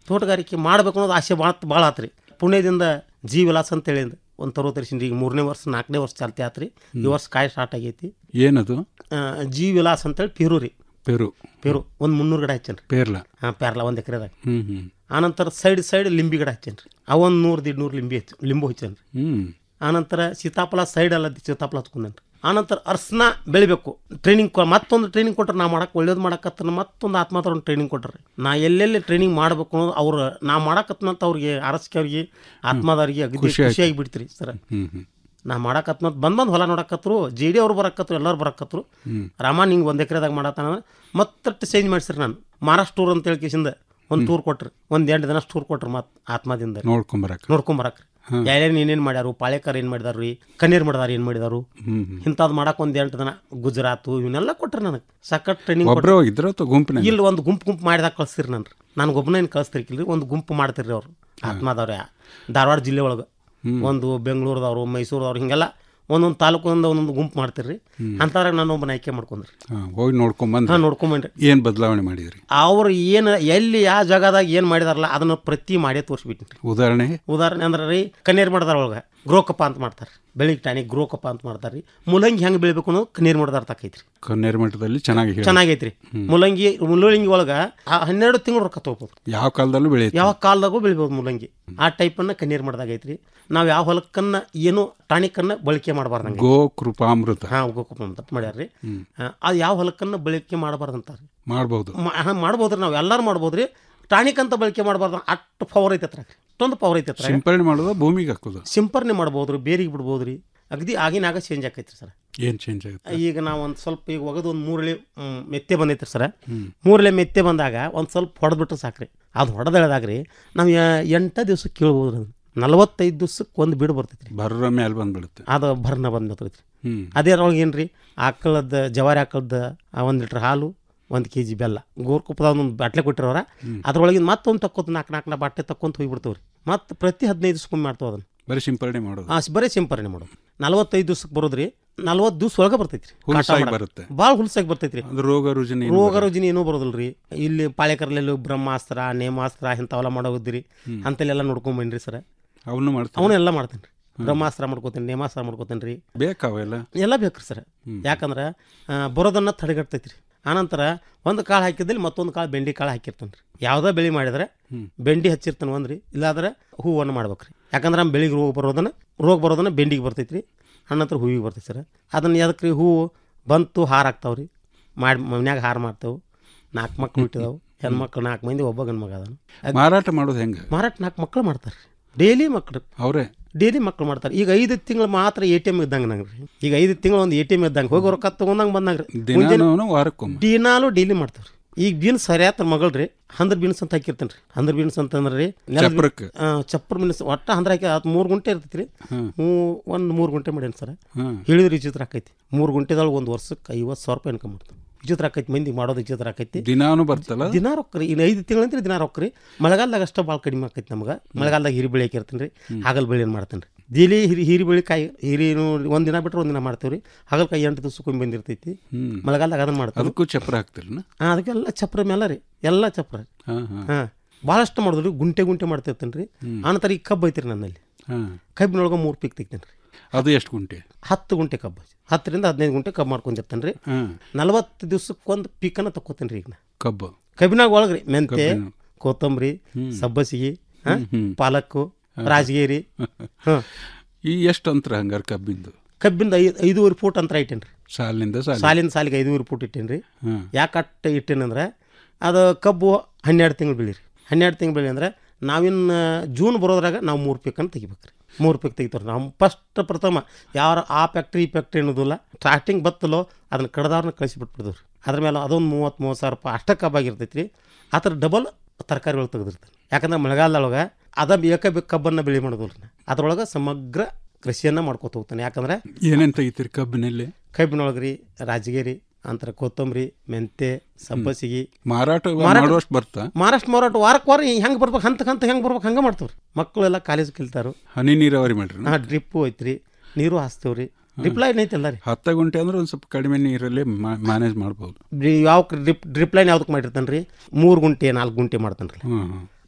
Speaker 15: ತೋಟಗಾರಿಕೆ ಮಾಡಬೇಕು ಅನ್ನೋದು ಆಸೆ ಭಾಳ ಭಾಳ ಆತ್ರಿ ಪುಣ್ಯದಿಂದ ಜಿ ವಿಲಾಸ್ ಅಂತೇಳಿ ಒಂದು ತರೋ ತರಿಸಿನ್ರಿ ಈಗ ಮೂರನೇ ವರ್ಷ ನಾಲ್ಕನೇ ವರ್ಷ ಚಾಲ್ತಿ ಆತ್ರಿ ಈ ವರ್ಷ ಕಾಯಿ ಸ್ಟಾರ್ಟ್ ಆಗೈತಿ
Speaker 14: ಏನದು
Speaker 15: ಆ, ಜಿ ವಿಲಾಸ್ ಅಂತೇಳಿ ಪೇರು ರೀ
Speaker 14: ಪೆರು
Speaker 15: ಪೇರು ಒಂದು ಮುನ್ನೂರು ಗಿಡ ಹಚ್ಚೇನ್ರಿ
Speaker 14: ಪೇರ್ಲ
Speaker 15: ಹಾಂ ಪೇರ್ಲ ಒಂದು ಎಕರೆದಾಗ
Speaker 14: ಹ್ಮ್ ಹ್ಮ್
Speaker 15: ಆನಂತರ ಸೈಡ್ ಸೈಡ್ ಲಿಂಬಿ ಗಿಡ ಹಚ್ಚೇನ್ರಿ ಅವೊಂದು ನೂರು ದಿಡ್ ನೂರು ಲಿಂಬಿ ಹಚ್ಚ ಲಿಂಬು ಹಚ್ಚೇನ್ರಿ
Speaker 14: ಹ್ಮ್
Speaker 15: ಆನಂತರ ಸೀತಾಫಲ ಸೈಡ್ ಅಲ್ಲ ಸೀತಾಫಲ ಹಚ್ಕೊಂಡೇನ್ರಿ ಆನಂತರ ಅರ್ಸನ ಬೆಳಿಬೇಕು ಟ್ರೈನಿಂಗ್ ಮತ್ತೊಂದು ಟ್ರೈನಿಂಗ್ ಕೊಟ್ರೆ ನಾ ಮಾಡಕ್ಕೆ ಒಳ್ಳೇದು ಮಾಡಕತ್ತ ಮತ್ತೊಂದು ಆತ್ಮಾತ್ರ ಒಂದು ಟ್ರೈನಿಂಗ್ ಕೊಟ್ರಿ ನಾ ಎಲ್ಲೆಲ್ಲಿ ಟ್ರೈನಿಂಗ್ ಮಾಡಬೇಕು ಅನ್ನೋದು ಅವ್ರು ನಾ ಮಾಡಕತ್ನಂತ ಅವ್ರಿಗೆ ಅರಸ್ಕೆ ಅವ್ರಿಗೆ ಆತ್ಮದವ್ರಿಗೆ ಅಗದಿ
Speaker 14: ಖುಷಿ ಆಯ್ತು.
Speaker 15: ಖುಷಿಯಾಗಿ ಬಿಡ್ತೀರಿ ಸರ್
Speaker 14: ಹ್ಮ್ ಹ್ಮ್
Speaker 15: ನಾ ಮಾಡಕತ್ನಂತ ಬಂದ್ ಬಂದು ಹೊಲ ನೋಡಕತ್ರು ಜೆ ಡಿ ಅವ್ರು ಬರಕತ್ರು ಎಲ್ಲರೂ ಬರಕತ್ರು
Speaker 14: ಹ್ಮ್.
Speaker 15: ರಾಮ ನಿಂಗೆ ಒಂದು ಎಕರೆದಾಗ ಮಾಡತ್ತಾನ ಮತ್ತಷ್ಟು ಚೇಂಜ್ ಮಾಡಿಸ್ರಿ ನಾನು ಮಹಾರಾಷ್ಟ್ರ ಟೂರ್ ಅಂತ ಹೇಳ್ಕೇಸಿಂದ ಒಂದು ಟೂರ್ ಕೊಟ್ರಿ ಒಂದು ಎಂಟು ದಿನ ಟೂರ್ ಕೊಟ್ರಿ ಮತ್ತೆ ಆತ್ಮದಿಂದ
Speaker 14: ನೋಡ್ಕೊಂಬರಕ್
Speaker 15: ನೋಡ್ಕೊಂಬರಕ್ರಿ
Speaker 14: ಹ್ಮ್.
Speaker 15: ಯಾರ್ಯಾರು ಏನೇನು ಮಾಡ್ಯಾರು ಪಾಳೆಕರ್ ಏನು ಮಾಡಿದಾರು ರೀ ಕಣ್ಣೀರ್ ಮಾಡಿದಾರ ಏನು ಮಾಡಿದಾರು
Speaker 14: ಹ್ಮ್ ಹ್ಮ್.
Speaker 15: ಇಂಥದ್ದು ಮಾಡಕ್ಕೆ ಒಂದು ಎಂಟು ದಿನ ಗುಜರಾತು ಇವನ್ನೆಲ್ಲ ಕೊಟ್ರಿ ನನಗೆ ಸಖತ್ ಟ್ರೈನಿಂಗ್
Speaker 14: ಒಬ್ರೇ ಹೋಗಿದ್ರ ಅಥವಾ ಗುಂಪಿನ
Speaker 15: ಇಲ್ಲಿ ಒಂದು ಗುಂಪು ಗುಂಪು ಮಾಡಿದಾಗ ಕಳಿಸ್ತೀರಿ ನಾನು ನನಗೆ ಒಬ್ಬನೇ ಕಳಿಸ್ತಿರ್ಕಿಲ್ರಿ ಒಂದು ಗುಂಪು ಮಾಡ್ತಿರ್ರಿ ಅವ್ರು ಆತ್ಮದವ್ರೆ ಧಾರವಾಡ ಜಿಲ್ಲೆ ಒಳಗೆ ಒಂದು ಬೆಂಗಳೂರದವರು ಮೈಸೂರದವ್ರು ಹಿಂಗೆಲ್ಲ ಒಂದೊಂದು ತಾಲೂಕಿಂದ ಒಂದೊಂದು ಗುಂಪು ಮಾಡ್ತಿರ್ರಿ ಅಂಥವ್ರಾಗ ನಾನು ಒಬ್ಬನ ಆಯ್ಕೆ ಮಾಡ್ಕೊಂಡ್ರಿ
Speaker 14: ಹಾ, ಹೋಗಿ ನೋಡ್ಕೊಂಬಂದ್
Speaker 15: ಹಾಂ ನೋಡ್ಕೊಂಬಂದ್ರಿ
Speaker 14: ಏನ್ ಬದಲಾವಣೆ ಮಾಡಿದ್ರಿ
Speaker 15: ಅವ್ರು ಏನು ಎಲ್ಲಿ ಯಾವ ಜಾಗದಾಗ ಏನು ಮಾಡಿದಾರಲ್ಲ ಅದನ್ನ ಪ್ರತಿ ಮಾಡೇ ತೋರಿಸ್ಬಿಟ್ಟಿನಿ
Speaker 14: ಉದಾಹರಣೆ
Speaker 15: ಉದಾಹರಣೆ ಅಂದ್ರೆ ರೀ ಕಣ್ಣೀರು ಮಾಡ್ದಾರ ಒಳಗೆ ಗ್ರೋಕಪ್ಪ ಅಂತ ಮಾಡ್ತಾರೆ ಬೆಳಿಗ್ಗೆ ಟಾನಿಕ್ ಗ್ರೋಕಪ್ಪ ಅಂತ ಮಾಡ್ತಾರೆ ರೀ ಮುಲಂಗಿ ಹೆಂಗೆ ಬೆಳಿಬೇಕು ಅನ್ನೋದು ಕಣ್ಣೀರು ಮಾಡ್ದಾರ ತಕ್ಕೈತ್ರಿ
Speaker 14: ಕನ್ನೇರು ಮಠದಲ್ಲಿ ಚೆನ್ನಾಗಿ ಹೇಳಿ
Speaker 15: ಚೆನ್ನಾಗೈತ್ರಿ ಮುಲಂಗಿ ಮುಲಂಗಿ ಒಳಗೆ ಹನ್ನೆರಡು ತಿಂಗಳು ರೊಕ್ಕ ತಗೋಬೋದು
Speaker 14: ಯಾವ ಕಾಲದಲ್ಲೂ ಬೆಳೆಯುತ್ತೆ
Speaker 15: ಯಾವ ಕಾಲದಾಗೂ ಬೆಳಿಬೋದು ಮುಲಂಗಿ ಆ ಟೈಪನ್ನು ಕಣ್ಣೀರು ಮಾಡ್ದಾಗ ಐತ್ರಿ ನಾವು ಯಾವ ಹೊಲಕ್ಕನ್ನ ಏನು ಟಾನಿಕನ್ನ ಬಳಕೆ ಮಾಡಬಾರ್ದಂಗೆ
Speaker 14: ಗೋ ಕೃಪಾಮೃತ
Speaker 15: ಹಾಂ ಗೋಕುಪ ಅಂತ ಮಾಡ್ಯಾರ್ರಿ ಅದು ಯಾವ ಹೊಲಕ್ಕನ್ನ ಬಳಕೆ ಮಾಡಬಾರ್ದಂತಾರೆ
Speaker 14: ಮಾಡ್ಬೋದು
Speaker 15: ಮಾಡ್ಬೋದ್ರಿ ನಾವು ಎಲ್ಲರೂ ಮಾಡ್ಬೋದ್ರಿ ಟಾನಿಕ್ ಅಂತ ಬಳಕೆ ಮಾಡಬಾರ್ದು ಅಷ್ಟು ಪವರ್ ಐತೆ ಅದ್ರಾಗ ಅಷ್ಟೊಂದು ಪವರ್ ಐತೆ ಅದ್ರಾಗ
Speaker 14: ಸಿಂಪರಣೆ ಮಾಡೋದು ಭೂಮಿಗೆ ಹಾಕೋದು
Speaker 15: ಸಿಂಪರಣೆ ಮಾಡ್ಬೋದ್ರಿ ಬೇರಿಗೆ ಬಿಡ್ಬೋದ್ರಿ ಅಗದಿ ಆಗಿನಾಗ ಚೇಂಜ್ ಆಕೈತ್ರಿ ಸರ್
Speaker 14: ಏನ್ ಚೇಂಜ್ ಆಗುತ್ತೆ
Speaker 15: ಈಗ ನಾವು ಒಂದು ಸ್ವಲ್ಪ ಈಗ ಒಗದು ಒಂದು ಮೂರಳೆ ಮೆತ್ತೆ ಬಂದೈತ್ರಿ ಸರ್ ಮೂರಳೆ ಮೆತ್ತೆ ಬಂದಾಗ ಒಂದು ಸ್ವಲ್ಪ ಹೊಡೆದ್ಬಿಟ್ರೆ ಸಾಕ್ರಿ ಅದು ಹೊಡೆದೆಳೆದಾಗ್ರಿ ನಾವು ಎಂಟ ದಿವ್ಸಕ್ಕೆ ಕೇಳ್ಬೋದು ಅದನ್ನ ನಲವತ್ತೈದು ದಿವ್ಸಕ್ಕೆ ಒಂದು ಬಿಡು ಬರ್ತೈತ್ರಿ
Speaker 14: ಬರ್ರ ಮೇಲೆ ಬಂದ್ಬಿಡುತ್ತೆ
Speaker 15: ಅದು ಭರ್ನ ಬಂದು ಬರ್ತೈತ್ರಿ
Speaker 14: ಹ್ಮ್
Speaker 15: ಅದೇರೊಳಗೆ ಏನು ರೀ ಆಕಳದ ಜವಾರಿ ಆಕಳದ ಒಂದು ಲೀಟ್ರ್ ಹಾಲು ಒಂದು ಕೆ ಜಿ ಬೆಲ್ಲ ಗೋರ್ಕುಪ್ಪದ ಒಂದು ಬಾಟ್ಲೆ ಕೊಟ್ಟಿರೋರ ಅದ್ರೊಳಗಿನ ಮತ್ತೊಂದು ತಕ್ಕೋತ ನಾಲ್ಕು ನಾಲ್ಕು ಬಾಟ್ಲೆ ತಕ್ಕೊಂತ ಹೋಗ್ಬಿಡ್ತಾವ್ರಿ ಮತ್ತೆ ಪ್ರತಿ ಹದಿನೈದು ದಿವ್ಸಕ್ಕೊಮ್ಮೆ ಮಾಡ್ತಾವ ಅದನ್ನು
Speaker 14: ಬರೀ ಸಿಂಪರಣೆ ಮಾಡೋದು
Speaker 15: ಆ ಬರೀ ಸಿಂಪರಣೆ ಮಾಡೋದು ನಲವತ್ತೈದು ದಿವ್ಸಕ್ಕೆ ಬರೋದ್ರಿ ನಲ್ವತ್ತು ದಿವ್ಸ ಒಳಗೆ ಬರ್ತೈತ್ರಿ
Speaker 14: ಹುಲ್ಸಾಗಿ ಬರುತ್ತೆ.
Speaker 15: ಭಾಳ ಹುಲ್ಸಾಗಿ ಬರ್ತೈತ್ರಿ
Speaker 14: ಅದು ರೋಗ ರುಜಿನ ಏನು
Speaker 15: ರೋಗ ರುಜಿನ ಏನೂ ಬರೋದಿಲ್ರಿ ಇಲ್ಲಿ ಪಾಳೆಕರ್ಲೆಲ್ಲ ಬ್ರಹ್ಮಾಸ್ತ್ರ ನೇಮಾಸ್ತ್ರ ಇಂಥವೆಲ್ಲ ಮಾಡೋದಿರಿ ಅಂತಲ್ಲೆಲ್ಲ ನೋಡ್ಕೊಂಡ್ ಬನ್ರಿ ಸರ್
Speaker 14: ಅವನು ಮಾಡ್ತಾರೆ
Speaker 15: ಅವನ್ನೆಲ್ಲ ಮಾಡ್ತೇನೆ ರೀ ಬ್ರಹ್ಮಾಸ್ತ್ರ ಮಾಡ್ಕೋತೇನೆ ನೇಮಾಸ್ತ್ರ ಮಾಡ್ಕೋತೇನೆ ರೀ
Speaker 14: ಬೇಕಾವೆಲ್ಲ
Speaker 15: ಎಲ್ಲ ಬೇಕು ಸರ್ ಯಾಕಂದ್ರೆ ಆ, ಬರೋದನ್ನ ತಡೆಗಟ್ಟೈತಿ ರೀ ಆನಂತರ ಒಂದು ಕಾಳು ಹಾಕಿದ್ದಲ್ಲಿ ಮತ್ತೊಂದು ಕಾಳು ಬೆಂಡಿ ಕಾಳು ಹಾಕಿರ್ತಾನೆ ರೀ ಯಾವುದೋ ಬೆಳೆ ಮಾಡಿದ್ರೆ ಬೆಂಡಿ ಹಚ್ಚಿರ್ತಾನೆ ಒಂದ್ರಿ ಇಲ್ಲಾಂದ್ರೆ ಹೂವನ್ನು ಮಾಡ್ಬೇಕು ರೀ ಯಾಕಂದ್ರೆ ನಮ್ಮ ಬೆಳಿಗ್ಗೆ ರೋಗ ಬರೋದನ್ನ ರೋಗ ಬರೋದನ್ನ ಬೆಂಡಿಗೆ ಬರ್ತೈತಿ ರೀ ಹಣ್ಣತ್ರ ಹೂವಿಗೆ ಬರ್ತೈತಿ ಸರ್ ಅದನ್ನು ಎದಕ್ಕೆ ರೀ ಹೂವು ಬಂತು ಹಾರ ಹಾಕ್ತಾವೆ ರೀ ಮಾಡಿ ಮನ್ಯಾಗ ಹಾರ ಮಾಡ್ತಾವೆ ನಾಲ್ಕು ಮಕ್ಳು ಹುಟ್ಟಿದಾವೆ ಹೆಣ್ಮಕ್ಳು ನಾಲ್ಕು ಮಂದಿ ಒಬ್ಬ ಗಂಡು ಮಗ ಅದಾನ
Speaker 14: ಮಾರಾಟ ಮಾಡೋದು ಹೆಂಗೆ
Speaker 15: ಮಾರಾಟ ನಾಲ್ಕು ಮಕ್ಳು ಮಾಡ್ತಾರೆ ಡೈಲಿ ಮಕ್ಳು
Speaker 14: ಅವರೇ
Speaker 15: ಡೈಲಿ ಮಕ್ಳು ಮಾಡ್ತಾರೆ ಈಗ ಐದು ತಿಂಗಳು ಮಾತ್ರ ಎ ಟಿ ಎಮ್ ಇದ್ದಂಗೆ ನಂಗೆ ರೀ ಈಗ ಐದು ತಿಂಗಳು ಒಂದು ಎ ಟಿ ಎಮ್ ಇದ್ದಂಗೆ ಹೋಗಿ ರೊಕ್ಕ ತೊಗೊಂಡಂಗೆ ಬಂದಂಗೆ ರೀ
Speaker 14: ದಿನಾನು ವಾರಕ್ಕೊಮ್ಮೆ
Speaker 15: ದಿನಾಲು ಡೈಲಿ ಮಾಡ್ತಾವ್ರಿ ಈಗ ಬೀನ್ಸ್ ಸರಿಯಾತ ಮಗಳು ರೀ ಹಂದ್ರ ಬೀನ್ಸ್ ಅಂತ ಹಾಕಿರ್ತೇನೆ ರೀ ಹಂದ್ರ ಬೀನ್ಸ್ ಅಂತಂದ್ರೆ ರೀ ನೆಲದ-
Speaker 14: ಚಪ್ರಕ್ಕೆ?
Speaker 15: ಆ, ಚಪ್ರ ಬೀನ್ಸ್ ಒಟ್ಟ ಹಂದ್ರ ಹಾಕಿ ಅದು ಮೂರು ಗುಂಟೆ ಇರ್ತೈತಿ ರೀ
Speaker 14: ಹ್ಮ್.
Speaker 15: ಹ್ಞೂ ಒಂದು ಮೂರು ಗುಂಟೆ ಮಾಡೇನಿ ಸರ್
Speaker 14: ಹ್ಮ್.
Speaker 15: ಹೇಳಿದ್ರೆ ವಿಚಿತ್ರ ಆಕೈತಿ ಮೂರು ಗುಂಟೆದೊಳಗೆ ಒಂದು ವರ್ಷಕ್ಕೆ ಐವತ್ತು ಸಾವಿರ ರೂಪಾಯಿ ಇನ್ಕಮ್ ಮಾಡ್ತಾನೆ ವಿಚಿತ್ರ ಆಕೈತಿ ಮಂದಿ ಮಾಡೋದು ವಿಚಿತ್ರ ಆಕೈತಿ
Speaker 14: ದಿನಾನು ಬರ್ತಲ್ಲ
Speaker 15: ದಿನ ರೊಕ್ಕ ರೀ ಇನ್ನು ಐದು ತಿಂಗಳಂದ್ರೆ ದಿನ ರೊಕ್ಕ ರೀ ಮಳೆಗಾಲದಾಗ ಅಷ್ಟೇ ಭಾಳ ಕಡಿಮೆ ಆಕೈತಿ ನಮ್ಗೆ ಮಳೆಗಾಲದಾಗ ಹಿರಿ ಬೆಳೆ ಹಾಕಿರ್ತೀನಿ ರೀ ಹಾಗಲ್ ಬೆಳೆ ಏನು ಮಾಡ್ತೇನೆ ರೀ ದಿಲಿ ಹಿರಿ ಹಿರಿ ಬೆಳೆ ಕಾಯಿ ಹಿರಿನು ಒಂದು ದಿನ ಬಿಟ್ಟರೆ ಒಂದು ದಿನ ಮಾಡ್ತೇವೆ ರೀ ಹಾಗಲ್ಕಾಯಿ ಎಂಟು ದಿವ್ಸಕ್ಕೊಮ್ಮೆ ಬಂದಿರ್ತೈತಿ
Speaker 14: ಹ್ಮ್.
Speaker 15: ಮಳೆಗಾಲದಾಗ ಅದನ್ನ ಮಾಡ್ತೀವಿ
Speaker 14: ಅದಕ್ಕೂ ಚಪ್ರ ಹಾಕ್ತಿರನ
Speaker 15: ಹಾಂ ಅದಕ್ಕೆಲ್ಲ ಚಪ್ರ ಮೇಲೆ ರೀ ಎಲ್ಲ ಚಪ್ರ ರೀ
Speaker 14: ಹಾಂ ಹಾಂ
Speaker 15: ಹಾಂ ಭಾಳಷ್ಟು ಮಾಡಿದ್ರಿ ಗುಂಟೆ ಗುಂಟೆ ಮಾಡ್ತಿರ್ತೇನೆ ರೀ ಆನಂತರ ಈಗ ಕಬ್ಬು ಐತ್ರಿ ನನ್ನಲ್ಲಿ
Speaker 14: ಹಾಂ
Speaker 15: ಕಬ್ಬಿನೊಳಗೆ ಮೂರು ಪೀಕ್ ತೆಗಿತೇನೆ ರೀ
Speaker 14: ಅದು ಎಷ್ಟು ಗುಂಟೆ
Speaker 15: ಹತ್ತು ಗುಂಟೆ ಕಬ್ಬು ಹತ್ತರಿಂದ ಹದಿನೈದು ಗುಂಟೆ ಕಬ್ಬು ಮಾಡ್ಕೊಂಡಿರ್ತೇನೆ ರೀ
Speaker 14: ಹಾಂ
Speaker 15: ನಲವತ್ತು ದಿವ್ಸಕ್ಕೊಂದು ಪೀಕನ್ನು ತಕ್ಕೋತೇನೆ ರೀ ಈಗ ನಾ
Speaker 14: ಕಬ್ಬು
Speaker 15: ಕಬ್ಬಿನಾಗ ಒಳಗ್ರಿ ಮೆಂತೆ
Speaker 14: ಕಬ್ಬಿನ.
Speaker 15: ಕೊತ್ತಂಬರಿ
Speaker 14: ಹ್ಮ್.
Speaker 15: ಸಬ್ಬಸಿಗೆ ಹ?
Speaker 14: ಹ್ಮ್, ಹ್ಮ್.
Speaker 15: ಪಾಲಕ್ಕು ರಾಜಗಿರಿ ಹಾಂ
Speaker 14: ಈ ಎಷ್ಟು ಅಂತರ ಹಂಗಾರೆ ಕಬ್ಬಿಂದು
Speaker 15: ಕಬ್ಬಿಂದ ಐದು ಐದೂವರೆ ಫೂಟ್ ಅಂತರ ಇಟ್ಟೇನ್ರಿ
Speaker 14: ಸಾಲಿನಿಂದ ಸಾಲಿ
Speaker 15: ಸಾಲಿನ ಸಾಲಿಗೆ ಐದೂವರೆ ಫೂಟ್ ಇಟ್ಟೇನ್ರಿ
Speaker 14: ಹ್ಮ್.
Speaker 15: ಯಾಕೆ ಅಟ್ಟು ಇಟ್ಟೇನಂದ್ರೆ ಅದು ಕಬ್ಬು ಹನ್ನೆರಡು ತಿಂಗಳು ಬೆಳೀರಿ ಹನ್ನೆರಡು ತಿಂಗಳು ಬೆಳೆ ಅಂದ್ರೆ ನಾವಿನ್ನು ಜೂನ್ ಬರೋದ್ರಾಗ ನಾವು ಮೂರು ಪೀಕನ್ನು ತೆಗಿಬೇಕ್ರಿ ಮೂರು ಪೀಕ್ ತೆಗಿತಾರೆ ನಾವು ಫಸ್ಟ್ ಪ್ರಥಮ ಯಾರು ಆ ಫ್ಯಾಕ್ಟ್ರಿ ಈ ಫ್ಯಾಕ್ಟ್ರಿ ಅನ್ನೋದಿಲ್ಲ ಸ್ಟಾರ್ಟಿಂಗ್ ಬತ್ತಲೋ ಅದನ್ನ ಕಡ್ದವ್ರನ್ನ ಕಳಿಸಿಬಿಟ್ಬಿಡ್ದವ್ರಿ ಅದ್ರ ಮೇಲೆ ಅದೊಂದು ಮೂವತ್ತು ಮೂವತ್ತು ಸಾವಿರ ರೂಪಾಯಿ ಅಷ್ಟೇ ಕಬ್ಬಾಗಿರ್ತೈತಿ ರೀ ಆ ಥರ ಡಬಲ್ ತರಕಾರಿಗಳು ತೆಗೆದಿರ್ತಾನೆ ಯಾಕಂದ್ರೆ ಮಳೆಗಾಲದೊಳಗೆ ಅದ ಬೇಕ ಬೇಕು ಕಬ್ಬನ್ನು ಬೆಳೆ ಮಾಡೋದಿಲ್ಲ ನಾ. ಅದ್ರೊಳಗೆ ಸಮಗ್ರ ಕೃಷಿಯನ್ನು ಮಾಡ್ಕೊತ ಹೋಗ್ತಾನೆ ಯಾಕಂದ್ರೆ
Speaker 14: ಏನೇನು ತೆಗಿತೀರಿ ಕಬ್ಬಿನಲ್ಲಿ
Speaker 15: ಕಬ್ಬಿನೊಳಗೆ ರೀ ರಾಜಗಿರಿ ಅಂತರ ಕೊತ್ತಂಬರಿ ಮೆಂತೆ ಸಬ್ಬಸಿಗೆ
Speaker 14: ಮಾರಾಟ ಮಾಡುವಷ್ಟು ಬರ್ತಾ
Speaker 15: ಮಹಾರಾಷ್ಟ್ರ ಮಾರಾಟ ವಾರಕ್ಕೆ ವಾರ ಹೆಂಗೆ ಬರ್ಬೇಕು ಹಂತ ಹಂತ ಹೆಂಗೆ ಬರ್ಬೇಕು ಹಂಗೆ ಮಾಡ್ತಾವ್ರಿ ಮಕ್ಕಳೆಲ್ಲ ಕಾಲೇಜ್ ಕಲಿತಾರು
Speaker 14: ಹನಿ ನೀರಾವರಿ ಮಾಡ್ರಿ
Speaker 15: ಹಾಂ ಡ್ರಿಪ್ಪು ಐತ್ರಿ ನೀರು ಹಾಸ್ತೇವ್ರಿ ಡ್ರಿಪ್ ಲೈನ್ ಐತಲ್ಲ ರೀ
Speaker 14: ಹತ್ತ ಗುಂಟೆ ಅಂದ್ರೆ ಒಂದು ಸ್ವಲ್ಪ ಕಡಿಮೆ ನೀರಲ್ಲಿ ಮ್ಯಾನೇಜ್ ಮಾಡ್ಬೋದು
Speaker 15: ಡ್ರಿ- ಯಾವ ಡ್ರಿಪ್ ಡ್ರಿಪ್ ಲೈನ್ ಯಾವ್ದಕ್ಕೆ ಮಾಡಿರ್ತಾನೆ ರೀ ಮೂರು ಗುಂಟೆ ನಾಲ್ಕು ಗುಂಟೆ ಮಾಡ್ತಾನೆ ರೀ
Speaker 14: ಹ್ಮ್ ಹ್ಮ್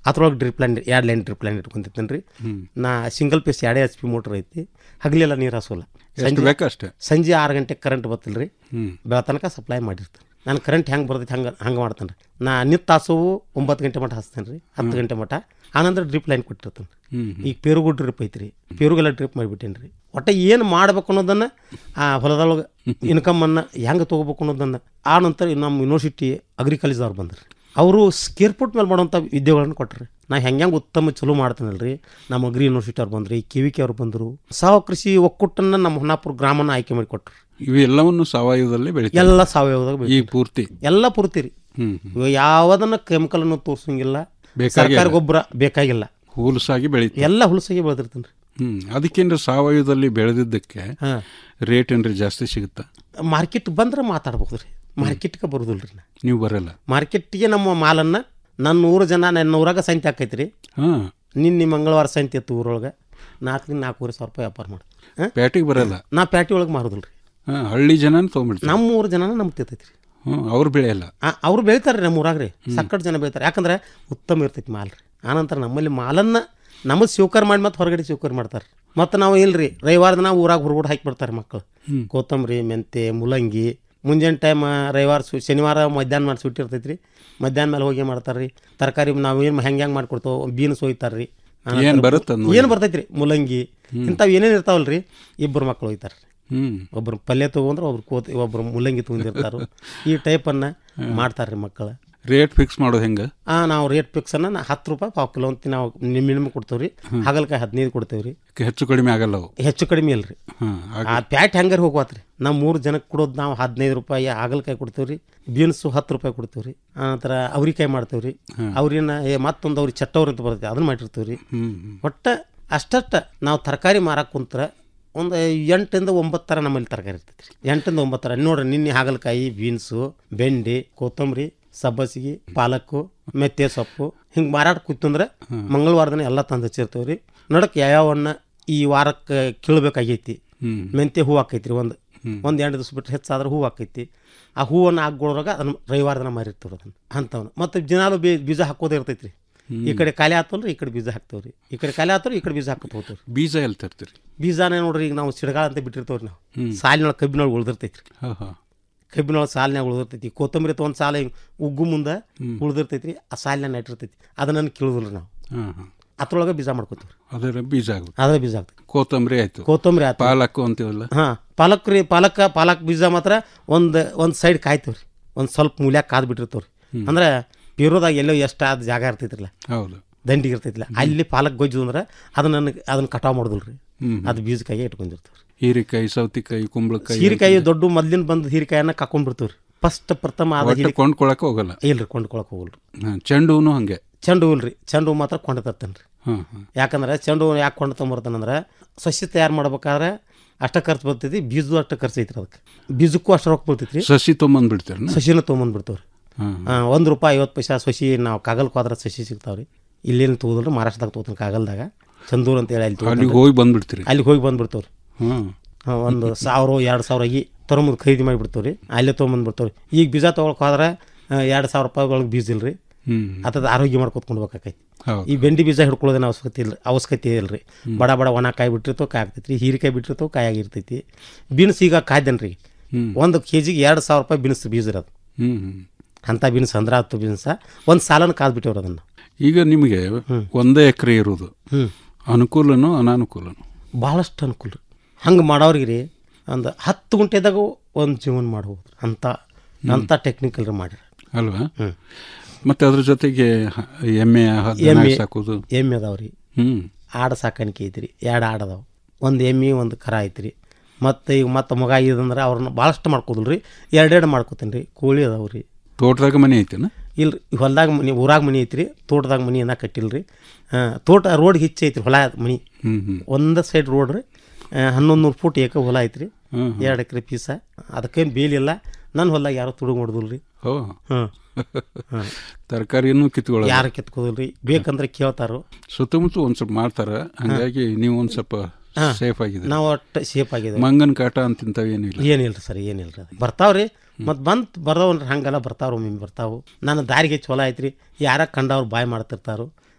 Speaker 15: ಅದ್ರೊಳಗೆ ಡ್ರಿಪ್ ಲೈನ್ ಎರಡು ಲೈನ್ ಡ್ರಿಪ್ ಲೈನ್ ಇಟ್ಕೊಂತಿರ್ತೇನೆ ರೀ
Speaker 14: ಹ್ಮ್.
Speaker 15: ನಾ ಸಿಂಗಲ್ ಪೀಸ್ ಎರಡೇ ಎಚ್ ಪಿ ಮೋಟ್ರ್ ಐತಿ ಹಗಲೆಲ್ಲ ನೀರು ಹಾಸೋಲ್ಲ
Speaker 14: ಎಷ್ಟು ಬೇಕೋ ಅಷ್ಟೇ.
Speaker 15: ಸಂಜೆ ಆರು ಗಂಟೆಗೆ ಕರೆಂಟ್ ಬರ್ತಿಲ್ಲ ರೀ
Speaker 14: ಹ್ಮ್.
Speaker 15: ಬೆಳತನಕ ಸಪ್ಲೈ ಮಾಡಿರ್ತೇನೆ ನಾನು ಕರೆಂಟ್ ಹೆಂಗೆ ಬರ್ತೈತೆ ಹಂಗೆ ಹಂಗೆ ಮಾಡ್ತೇನೆ ರೀ ನಾ ನಿತ್ ತಾಸವು ಒಂಬತ್ತು ಗಂಟೆ ಮಟ್ಟ ಹಚ್ತೇನೆ ರೀ ಹತ್ತು ಗಂಟೆ ಮಟ್ಟ ಆನಂತರ ಡ್ರಿಪ್ ಲೈನ್ ಕೊಟ್ಟಿರ್ತೇನೆ
Speaker 14: ಹ್ಮ್,
Speaker 15: ಈಗ ಪೇರುಗೂ ಡ್ರಿಪ್ ಐತ್ರಿ ಪೇರುಗೆಲ್ಲ ಡ್ರಿಪ್ ಮಾಡಿಬಿಟ್ಟೇನೆ ರೀ ಒಟ್ಟು ಏನು ಮಾಡ್ಬೇಕು ಅನ್ನೋದನ್ನ ಆ ಹೊಲದೊಳಗೆ ಇನ್ಕಮನ್ನು ಹೆಂಗೆ ತೊಗೋಬೇಕು ಅನ್ನೋದನ್ನು ಆ ನಂತರ ನಮ್ಮ ಯೂನಿವರ್ಸಿಟಿ ಅಗ್ರಿಕಲ್ಚರ್ದವ್ರು ಬಂದ್ರಿ ಅವರು ಸ್ಕೇರ್ ಫುಟ್ ಮೇಲೆ ಮಾಡುವಂಥ ವಿದ್ಯೆಗಳನ್ನು ಕೊಟ್ರಿ ನಾ ಹೆಂಗೆ ಹೆಂಗೆ ಉತ್ತಮ ಚಲೋ ಮಾಡ್ತೇನಲ್ಲ ರೀ ನಮ್ಮ ಅಗ್ರಿ ಯೂನಿವರ್ಸಿಟಿ ಅವ್ರು ಬಂದ್ರಿ ಕೆ ವಿ ಕೆ ಅವ್ರು ಬಂದರು ಸಾವ ಕೃಷಿ ಒಕ್ಕೂಟನ್ನು ನಮ್ಮ ಹೊನ್ನಾಪುರ ಗ್ರಾಮನ ಆಯ್ಕೆ ಮಾಡಿ ಕೊಟ್ರು
Speaker 14: ಇವೆಲ್ಲವನ್ನು ಸಾವಯವದಲ್ಲಿ ಬೆಳಿತಾರೆ
Speaker 15: ಎಲ್ಲ ಸಾವಯವದಾಗ
Speaker 14: ಈ ಪೂರ್ತಿ
Speaker 15: ಎಲ್ಲ ಪೂರ್ತಿ ರೀ
Speaker 14: ಹ್ಮ್
Speaker 15: ಇವಾಗ ಯಾವುದನ್ನ ಕೆಮಿಕಲ್ ಅನ್ನು ತೋರಿಸಂಗಿಲ್ಲ
Speaker 14: ಬೇಕಾಗಿಲ್ಲ.
Speaker 15: ಸರ್ಕಾರಿ ಗೊಬ್ಬರ ಬೇಕಾಗಿಲ್ಲ
Speaker 14: ಹುಲಸಾಗಿ ಬೆಳಿತಾರೆ
Speaker 15: ಎಲ್ಲ ಹುಲಸಾಗಿ ಬೆಳೆದಿರ್ತೀನಿ ರೀ
Speaker 14: ಹ್ಮ್ ಅದಕ್ಕೇನ್ರ ಸಾವಯವದಲ್ಲಿ ಬೆಳೆದಿದ್ದಕ್ಕೆ
Speaker 15: ಹಾ.
Speaker 14: ರೇಟ್ ಏನ್ರಿ ಜಾಸ್ತಿ ಸಿಗುತ್ತಾ
Speaker 15: ಮಾರ್ಕೆಟ್ ಬಂದ್ರೆ ಮಾತಾಡ್ಬೋದು ರೀ ಮಾರ್ಕೆಟ್ಗೆ ಬರೋದಿಲ್ಲ ರೀ
Speaker 14: ನೀವು ಬರಲ್ಲ
Speaker 15: ಮಾರ್ಕೆಟ್ಗೆ ನಮ್ಮ ಮಾಲನ್ನು ನನ್ನ ನೂರು ಜನ ನನ್ನ ಊರಾಗ ಸಂತೆ ಆಕೈತಿ ರೀ
Speaker 14: ಹಾ
Speaker 15: ನಿನ್ನೆ ಮಂಗಳವಾರ ಸಂತೆ ಇತ್ತು ಊರೊಳಗೆ ನಾಲ್ಕರಿಂದ ನಾಲ್ಕೂವರೆ ಸಾವಿರ ರೂಪಾಯಿ ವ್ಯಾಪಾರ ಮಾಡಿ
Speaker 14: ಪ್ಯಾಟಿಗೆ ಬರಲ್ಲ
Speaker 15: ನಾ ಪ್ಯಾಟಿ ಒಳಗೆ ಮಾರೋದಿಲ್ಲ ರೀ
Speaker 14: ಹಾ ಹಳ್ಳಿ ಜನ ತೊಗೊಂಬಿಡ್ತಾರೆ
Speaker 15: ನಮ್ಮ ಊರು ಜನನ ನಮ್ಗೆ ತಿರ್ತೈತಿ ರೀ
Speaker 14: ಹ್ಮ್ ಅವ್ರು ಬೆಳೆಯಲ್ಲ
Speaker 15: ಅವ್ರು ಬೆಳಿತಾರೆ ನಮ್ಮ ಊರಾಗ ರೀ ಸಕ್ಕಟ್ ಜನ ಬೆಳಿತಾರೆ ಯಾಕಂದ್ರೆ ಉತ್ತಮ ಇರ್ತೈತಿ ಮಾಲ್ ರೀ ಆನಂತರ ನಮ್ಮಲ್ಲಿ ಮಾಲನ್ನು ನಮಗೆ ಸ್ವೀಕಾರ ಮಾಡಿ ಮತ್ತೆ ಹೊರಗಡೆ ಸ್ವೀಕಾರ ಮಾಡ್ತಾರೆ ಮತ್ತು ನಾವು ಇಲ್ರಿ ರವಿವಾರ ದಿನ ಊರಾಗ ಹೊರಗಡೆ ಹಾಕಿ ಬಿಡ್ತಾರೆ ಮಕ್ಕಳು
Speaker 14: ಹ್ಮ್.
Speaker 15: ಕೊತ್ತಂಬರಿ ಮೆಂತೆ ಮುಲ್ಲಂಗಿ ಮುಂಜಾನೆ ಟೈಮ್ ರವಿವಾರ ಸು ಶನಿವಾರ ಮಧ್ಯಾಹ್ನ ಮಾಡಿ ಸುಟ್ಟಿ ಇರ್ತೈತಿ ರೀ ಮಧ್ಯಾಹ್ನ ಮೇಲೆ ಹೋಗಿ ಮಾಡ್ತಾರೆ ರೀ ತರಕಾರಿ ನಾವು ಏನು ಹೆಂಗೆ ಹೆಂಗೆ ಮಾಡ್ಕೊಡ್ತೇವೆ ಬೀನ್ಸ್ ಒಯ್ತಾರೆ ರೀ
Speaker 14: ಏನ್ ಬರುತ್ತೆ ಅದ್ನ
Speaker 15: ಏನು ಬರ್ತೈತಿ ರೀ ಮುಲ್ಲಂಗಿ ಇಂಥವು ಏನೇನು ಇರ್ತಾವಲ್ಲ ರೀ ಇಬ್ಬರು ಮಕ್ಕಳು ಒಯ್ತಾರೆ
Speaker 14: ಹ್ಮ್
Speaker 15: ಒಬ್ರು ಪಲ್ಯ ತೊಗೊಂಡ್ರೆ ಒಬ್ರು ಕೋತಿ ಒಬ್ರು ಮುಲ್ಲಂಗಿ ತೊಗೊಂಡಿರ್ತಾರೆ ಈ ಟೈಪನ್ನು ಮಾಡ್ತಾರೆ ರೀ ಮಕ್ಕಳು
Speaker 14: ರೇಟ್ ಫಿಕ್ಸ್ ಮಾಡೋದು ಹೆಂಗ
Speaker 15: ಆ ನಾವು ರೇಟ್ ಫಿಕ್ಸನ್ನು ನಾ ಹತ್ತು ರೂಪಾಯಿ ಪಾವು ಕಿಲೋ ಅಂತ ನಾವು ಮಿನಿಮಮ್ ಕೊಡ್ತೇವೆ ರೀ ಹಾಗಲ್ಕಾಯಿ ಹದಿನೈದು ಕೊಡ್ತೇವೆ ರೀ
Speaker 14: ಹೆಚ್ಚು ಕಡಿಮೆ ಆಗಲ್ಲ ಅವು
Speaker 15: ಹೆಚ್ಚು ಕಡಿಮೆ ಅಲ್ರಿ
Speaker 14: ಹಾ
Speaker 15: ಆ ಪ್ಯಾಟ್ ಹೆಂಗಾರ ಹೋಗ್ವಾತ್ರಿ ನಾವು ಮೂರು ಜನಕ್ಕೆ ಕೊಡೋದು ನಾವು ಹದಿನೈದು ರೂಪಾಯಿ ಹಾಗಲ್ಕಾಯಿ ಕೊಡ್ತೇವೆ ರೀ ಬೀನ್ಸು ಹತ್ತು ರೂಪಾಯಿ ಕೊಡ್ತೇವೆ ರೀ ಆನಂತರ ಅವ್ರಿಕಾಯಿ ಮಾಡ್ತೇವೆ ರೀ ಅವ್ರಿನ ಏ ಮತ್ತೊಂದು ಅವ್ರಿಗೆ ಚಟ್ಟವ್ರು ಅಂತ ಬರ್ತೈತೆ ಅದನ್ನ ಮಾಡಿರ್ತೀವಿ ರೀ
Speaker 14: ಹ್ಮ್
Speaker 15: ಒಟ್ಟು ಅಷ್ಟಷ್ಟ ನಾವು ತರಕಾರಿ ಮಾರಕ್ಕೆ ಕುಂತ್ರೆ ಒಂದು ಎಂಟರಿಂದ ಒಂಬತ್ತು ಥರ ನಮ್ಮಲ್ಲಿ ತರಕಾರಿ ಇರ್ತೈತೆ ರೀ ಎಂಟರಿಂದ ಒಂಬತ್ತು ಥರ ನೋಡ್ರಿ ನಿನ್ನೆ ಹಾಗಲಕಾಯಿ ಬೀನ್ಸು ಬೆಂಡೆ ಕೊತ್ತಂಬರಿ ಸಬ್ಬಸಿಗೆ ಪಾಲಕ್ಕು ಮೆತ್ತೆ ಸೊಪ್ಪು ಹಿಂಗೆ ಮಾರಾಟ ಕೂತಂದ್ರೆ ಮಂಗಳವಾರ ದಿನ ಎಲ್ಲ ತಂದು ಹಚ್ಚಿರ್ತೇವೆ ರೀ ನಡಕ್ಕೆ ಯಾವ್ಯಾವನ್ನ ಈ ವಾರಕ್ಕೆ ಕೀಳ್ಬೇಕಾಗೈತಿ
Speaker 14: ಹ್ಮ್.
Speaker 15: ಮೆಂತೆ ಹೂ ಹಾಕೈತಿ ರೀ ಒಂದು ಒಂದು ಎರಡು ದಿವಸ ಬಿಟ್ಟು ಹೆಚ್ಚಾದ್ರೆ ಹೂ ಹಾಕೈತಿ ಆ ಹೂವನ್ನು ಹಾಕ್ಗೊಳೋರಾಗ ಅದನ್ನ ರವಿವಾರ ದಿನ ಮಾರಿರ್ತೀವಿ ಅದನ್ನು ಅಂಥವ್ನು ಮತ್ತು ದಿನಾಲು ಬೀ ಬೀಜ ಹಾಕೋದೇ ಇರ್ತೈತಿ ರೀ ಈ ಕಡೆ ಖಾಲಿ ಆತಲ್ರಿ ಈ ಕಡೆ ಬೀಜ ಹಾಕ್ತೇವೆ ರೀ ಈ ಕಡೆ ಖಾಲಿ ಆತವ್ರಿ ಈ ಕಡೆ ಬೀಜ ಹಾಕತ್ ಹೋಗ್ತೇವೆ
Speaker 14: ಬೀಜ ಎಲ್ಲಿ ತರ್ತೀರಿ
Speaker 15: ಬೀಜನೇ ನೋಡ್ರಿ ಈಗ ನಾವು ಸಿಡಗಾಳ ಅಂತ ಬಿಟ್ಟಿರ್ತೇವೆ ನಾವು
Speaker 14: ಹ್ಮ್.
Speaker 15: ಸಾಲಿನೊಳಗೆ ಕಬ್ಬಿನೊಳಗೆ ಉಳ್ದಿರ್ತೈತಿ ರೀ
Speaker 14: ಹಾ ಹಾ
Speaker 15: ಕಬ್ಬಿನೊಳಗೆ ಸಾಲಿನಾಗ ಉಳ್ದಿರ್ತೈತಿ ಕೊತ್ತಂಬರಿ ಒಂದು ಸಾಲ ಹಿಂಗೆ ಉಗ್ಗು ಮುಂದೆ ಉಳ್ದಿರ್ತೈತಿ ರೀ ಆ ಸಾಲಿನಾಗ ನೆಟ್ಟಿರ್ತೈತಿ ಅದನ್ನ ಕೀಳುದಿಲ್ಲ ನಾವು
Speaker 14: ಹಾ ಹಾ
Speaker 15: ಅದ್ರೊಳಗೆ ಬೀಜ ಮಾಡ್ಕೋತೀವಿ
Speaker 14: ಅದರ ಬೀಜ ಆಗುತ್ತೆ
Speaker 15: ಅದೇ ಬೀಜ ಆಗ್ತದೆ
Speaker 14: ಕೊತ್ತಂಬರಿ ಆಯ್ತು
Speaker 15: ಕೊತ್ತಂಬರಿ ಆಯ್ತು
Speaker 14: ಪಾಲಕ್ಕು ಅಂತೀವಲ್ಲ
Speaker 15: ಹಾಂ ಪಾಲಕ್ ರೀ ಪಾಲಕ್ ಪಾಲಕ್ ಬೀಜ ಮಾತ್ರ ಒಂದು ಒಂದು ಸೈಡ್ ಕಾಯ್ತೀವಿ ರೀ ಒಂದು ಸ್ವಲ್ಪ ಮೂಲ್ಯಾಗ ಕಾದು ಬಿಟ್ಟಿರ್ತಾವೆ ರೀ ಅಂದ್ರೆ ಪೀರೋದಾಗ ಎಲ್ಲೋ ಎಷ್ಟು ಆದ ಜಾಗ ಇರ್ತೈತಿರಲ್ಲ
Speaker 14: ಹೌದು
Speaker 15: ದಂಡಿಗೆ ಇರ್ತೈತಿಲ್ಲ ಅಲ್ಲಿ ಪಾಲಕ್ ಗೊಜ್ಜು ಅಂದ್ರೆ ಅದನ್ನ ನನಗೆ ಅದನ್ನ ಕಟಾವು ಮಾಡೋದಿಲ್ಲ ರೀ
Speaker 14: ಹ್ಮ್.
Speaker 15: ಅದು ಬೀಜಕಾಯಿ ಇಟ್ಕೊಂಡಿರ್ತೀವಿ
Speaker 14: ಹೀರೆಕಾಯಿ ಸೌತಿಕಾಯಿ ಕುಂಬಳಕಾಯಿ
Speaker 15: ಹೀರಿಕಾಯಿ ದೊಡ್ಡ ಮೊದ್ಲಿನ ಬಂದು ಹೀರಿಕಾಯನ್ನ ಕಾಕೊಂಡ್ಬಿಡ್ತೀವಿ ರೀ ಫಸ್ಟ್ ಪ್ರಥಮ ಆದ
Speaker 14: ಒಟ್ಟು
Speaker 15: ಹೀರಿಕಾಯಿ
Speaker 14: ಕೊಂಡ್ಕೊಳಕ್ ಹೋಗಲ್ಲ
Speaker 15: ಇಲ್ರಿ ಕೊಂಡ್ಕೊಳಕ್ ಹೋಗಲ್ರಿ
Speaker 14: ಹಾ, ಚೆಂಡು ಹೂನು ಹಂಗೆ
Speaker 15: ಚೆಂಡು ಹೂಲ್ ರೀ ಚೆಂಡು ಹೂ ಮಾತ್ರ ಕೊಂಡು ತರ್ತೇನೆ ರೀ
Speaker 14: ಹಾಂ ಹಾಂ
Speaker 15: ಯಾಕಂದ್ರೆ ಚೆಂಡು ಹೂ ಯಾಕೆ ಕೊಂಡು ತೊಗೊಂಬರ್ತಾನಂದ್ರೆ ಸಸಿ ತಯಾರು ಮಾಡ್ಬೇಕಾದ್ರೆ ಅಷ್ಟ ಖರ್ಚು ಬರ್ತೈತಿ ಬೀಜದ್ದು ಅಷ್ಟ ಖರ್ಚು ಐತ್ರಿ ಅದಕ್ಕೆ ಬೀಜಕ್ಕೂ ಅಷ್ಟು ರೊಕ್ಕ ಬರ್ತೈತಿ ರೀ
Speaker 14: ಸಸಿ ತೊಗೊಂಬಂದ್ಬಿಡ್ತಾರೆ
Speaker 15: ಸಸಿನ ತೊಗೊಂಬಂದ್ಬಿಡ್ತಾವ್ರಿ
Speaker 14: ಹಾಂ
Speaker 15: ಒಂದು ರೂಪಾಯಿ ಐವತ್ತು ಪೈಸಾ ಸಸಿ ನಾವು ಕಾಗಲ್ಗೆ ಹೋದ್ರೆ ಸಸಿ ಸಿಗ್ತಾವ್ರಿ ಇಲ್ಲೇನು ತೊಗೋದಿಲ್ಲ ಮಹಾರಾಷ್ಟ್ರದಾಗ ತೊಗೋತೀನಿ ಕಾಗಲ್ದಾಗ ಚಂದೂರ್ ಅಂತ ಹೇಳಿ ಅಲ್ಲಿ
Speaker 14: ಅಲ್ಲಿಗೆ
Speaker 15: ತೊಗೊತೀನಿ.
Speaker 14: ಹೋಗಿ ಬಂದ್ಬಿಡ್ತೀರಿ
Speaker 15: ಅಲ್ಲಿಗೆ ಹೋಗಿ ಬಂದ್ಬಿಡ್ತಾವ್ರಿ
Speaker 14: ಹಾಂ
Speaker 15: ಆ, ಒಂದು ಸಾವಿರ ಎರಡು ಸಾವಿರ ಆಗಿ ತೊಗೊಂಬಂದು ಖರೀದಿ ಮಾಡಿಬಿಡ್ತಾವ್ರಿ ಅಲ್ಲೇ ತೊಗೊಂಬಂದ್ಬಿಡ್ತಾವ್ರಿ ಈಗ ಬೀಜ ತೊಗೊಳಕ್ ಹೋದ್ರೆ ಎರಡು ಸಾವಿರ ರೂಪಾಯಿ ಒಳಗೆ ಬೀಜ ಇಲ್ರಿ
Speaker 14: ಹ್ಮ್.
Speaker 15: ಅತದ ಆರೋಗ್ಯ ಮಾಡ್ಕೊತ್ಕೊಂಡ್ಬೇಕಾಕೈತಿ
Speaker 14: ಹೌದು.
Speaker 15: ಈ ಬೆಂಡಿ ಬೀಜ ಹಿಡ್ಕೊಳ್ಳೋದೇನು ಅವಶ್ಯಕತೆ ಇಲ್ಲ ಅವಶ್ಯಕತೆ ಇಲ್ರಿ ಬಡ ಬಡ ಒಣ ಕಾಯಿ ಬಿಟ್ಟಿರ್ತವೆ ಕಾಯಿ ಆಗ್ತೈತಿ ರೀ ಹೀರಿಕಾಯಿ ಬಿಟ್ಟಿರ್ತವೆ ಕಾಯಿ ಆಗಿರ್ತೈತಿ ಬೀನ್ಸ್ ಈಗ ಕಾಯ್ದೇನೆ ರೀ
Speaker 14: ಹ್ಮ್.
Speaker 15: ಒಂದು ಕೆ ಜಿಗೆ ಎರಡು ಸಾವಿರ ರೂಪಾಯಿ ಬೀನ್ಸ್ ಬೀಜ ಇರೋದು
Speaker 14: ಹ್ಞೂ ಹ್ಞೂ
Speaker 15: ಅಂಥ ಬೀನ್ಸ್ ಅಂದ್ರೆ ಹತ್ತು ಬೀನ್ಸ ಒಂದು ಸಾಲನ ಕಾದು ಬಿಟ್ಟವ್ರು ಅದನ್ನು
Speaker 14: ಈಗ ನಿಮಗೆ ಒಂದೇ ಎಕರೆ ಇರೋದು ಅನುಕೂಲನೋ ಅನಾನುಕೂಲನೋ
Speaker 15: ಭಾಳಷ್ಟು ಅನುಕೂಲ ರೀ ಹಂಗೆ ಮಾಡೋರಿಗೆ ರೀ ಒಂದು ಹತ್ತು ಗುಂಟೆದಾಗ ಒಂದು ಜೀವನ ಮಾಡ್ಬೋದು ಅಂಥ ಅಂಥ ಟೆಕ್ನಿಕಲ್ ರೀ ಮಾಡಿರಿ
Speaker 14: ಅಲ್ವಾ ಮತ್ತೆ ಅದ್ರ ಜೊತೆಗೆ ಹ- ಎಮ್ಮೆ ಹ- ದನ
Speaker 15: ಎಮ್ಮೆ
Speaker 14: ಸಾಕೋದು
Speaker 15: ಎಮ್ಮೆ ಅದಾವ ರೀ
Speaker 14: ಹ್ಮ್
Speaker 15: ಆಡು ಸಾಕಾಣಿಕೆ ಐತ್ರಿ ಎರಡು ಆಡು ಅದಾವ ಒಂದು ಎಮ್ಮೆ ಒಂದು ಕರ ಐತ್ರಿ ಮತ್ತು ಈಗ ಮತ್ತೆ ಮಗ ಇದಂದ್ರೆ ಅವ್ರನ್ನ ಭಾಳಷ್ಟು ಮಾಡ್ಕೋದಿಲ್ಲ ರೀ ಎರಡೆರಡು ಮಾಡ್ಕೋತೀನಿ ರೀ ಕೋಳಿ ಅದಾವ ರೀ
Speaker 14: ತೋಟದಾಗ ಮನೆ ಐತೆನ
Speaker 15: ಇಲ್ರಿ ಹೊಲ್ದಾಗ ಮನೆ ಊರಾಗ ಮನೆ ಐತ್ರಿ ತೋಟದಾಗ ಮನೆ ಏನ ಕಟ್ಟಿಲ್ಲ ರೀ ತೋಟ ರೋಡ್ ಹಿಚ್ಚ ಐತ್ರಿ ಹೊಲ ಮನೆ
Speaker 14: ಹ್ಮ್ ಹ್ಮ್
Speaker 15: ಒಂದು ಸೈಡ್ ರೋಡ್ ರೀ ಹನ್ನೊಂದು ನೂರು ಫೂಟ್ ಏಕ ಹೊಲ ಐತ್ರಿ
Speaker 14: ಹ್ಮ್,
Speaker 15: ಎರಡು ಎಕರೆ ಪೀಸ ಅದಕ್ಕೇನು ಬೇಲಿಲ್ಲ ನನ್ನ ಹೊಲ್ದಾಗ ಯಾರು ತುಡುಗ್ ಮಾಡೋದಿಲ್ಲ ರೀ
Speaker 14: ಓ
Speaker 15: ಹಾಂ ಹಾಂ
Speaker 14: ತರಕಾರಿಯನ್ನು ಕಿತ್ಕೊಳ್ಳೋದು
Speaker 15: ಯಾರು ಕಿತ್ಕೋದಿಲ್ಲ ರೀ ಬೇಕಂದ್ರೆ ಕೇಳ್ತಾರೋ
Speaker 14: ಸುತ್ತಮುತ್ತ ಒಂದ್ ಸ್ವಲ್ಪ ಮಾಡ್ತಾರ ಹಂಗಾಗಿ ನೀವು ಒಂದ್ ಸ್ವಲ್ಪ
Speaker 15: ಹಾ.
Speaker 14: ಸೇಫ್ ಆಗಿದೆ
Speaker 15: ನಾವು ಒಟ್ಟು ಸೇಫ್ ಆಗಿದೆ
Speaker 14: ಮಂಗನ್ ಕಾಟ ಅಂತಿಂತಾವ ಏನಿಲ್ಲ
Speaker 15: ಏನಿಲ್ಲ ರೀ ಸರ್ ಏನಿಲ್ಲ ರೀ ಅದು ಬರ್ತಾವ್ರಿ ಮತ್ತು ಬಂತು ಬರ್ದವನ್ರಿ ಹಂಗೆಲ್ಲ ಬರ್ತಾವ್ರಿ ಒಮ್ಮೆ ಬರ್ತಾವು ನನ್ನ ದಾರಿಗೆ ಚಲೋ ಐತ್ರಿ ಯಾರ ಕಂಡವ್ರು ಬಾಯ್ ಮಾಡ್ತಿರ್ತಾರೋ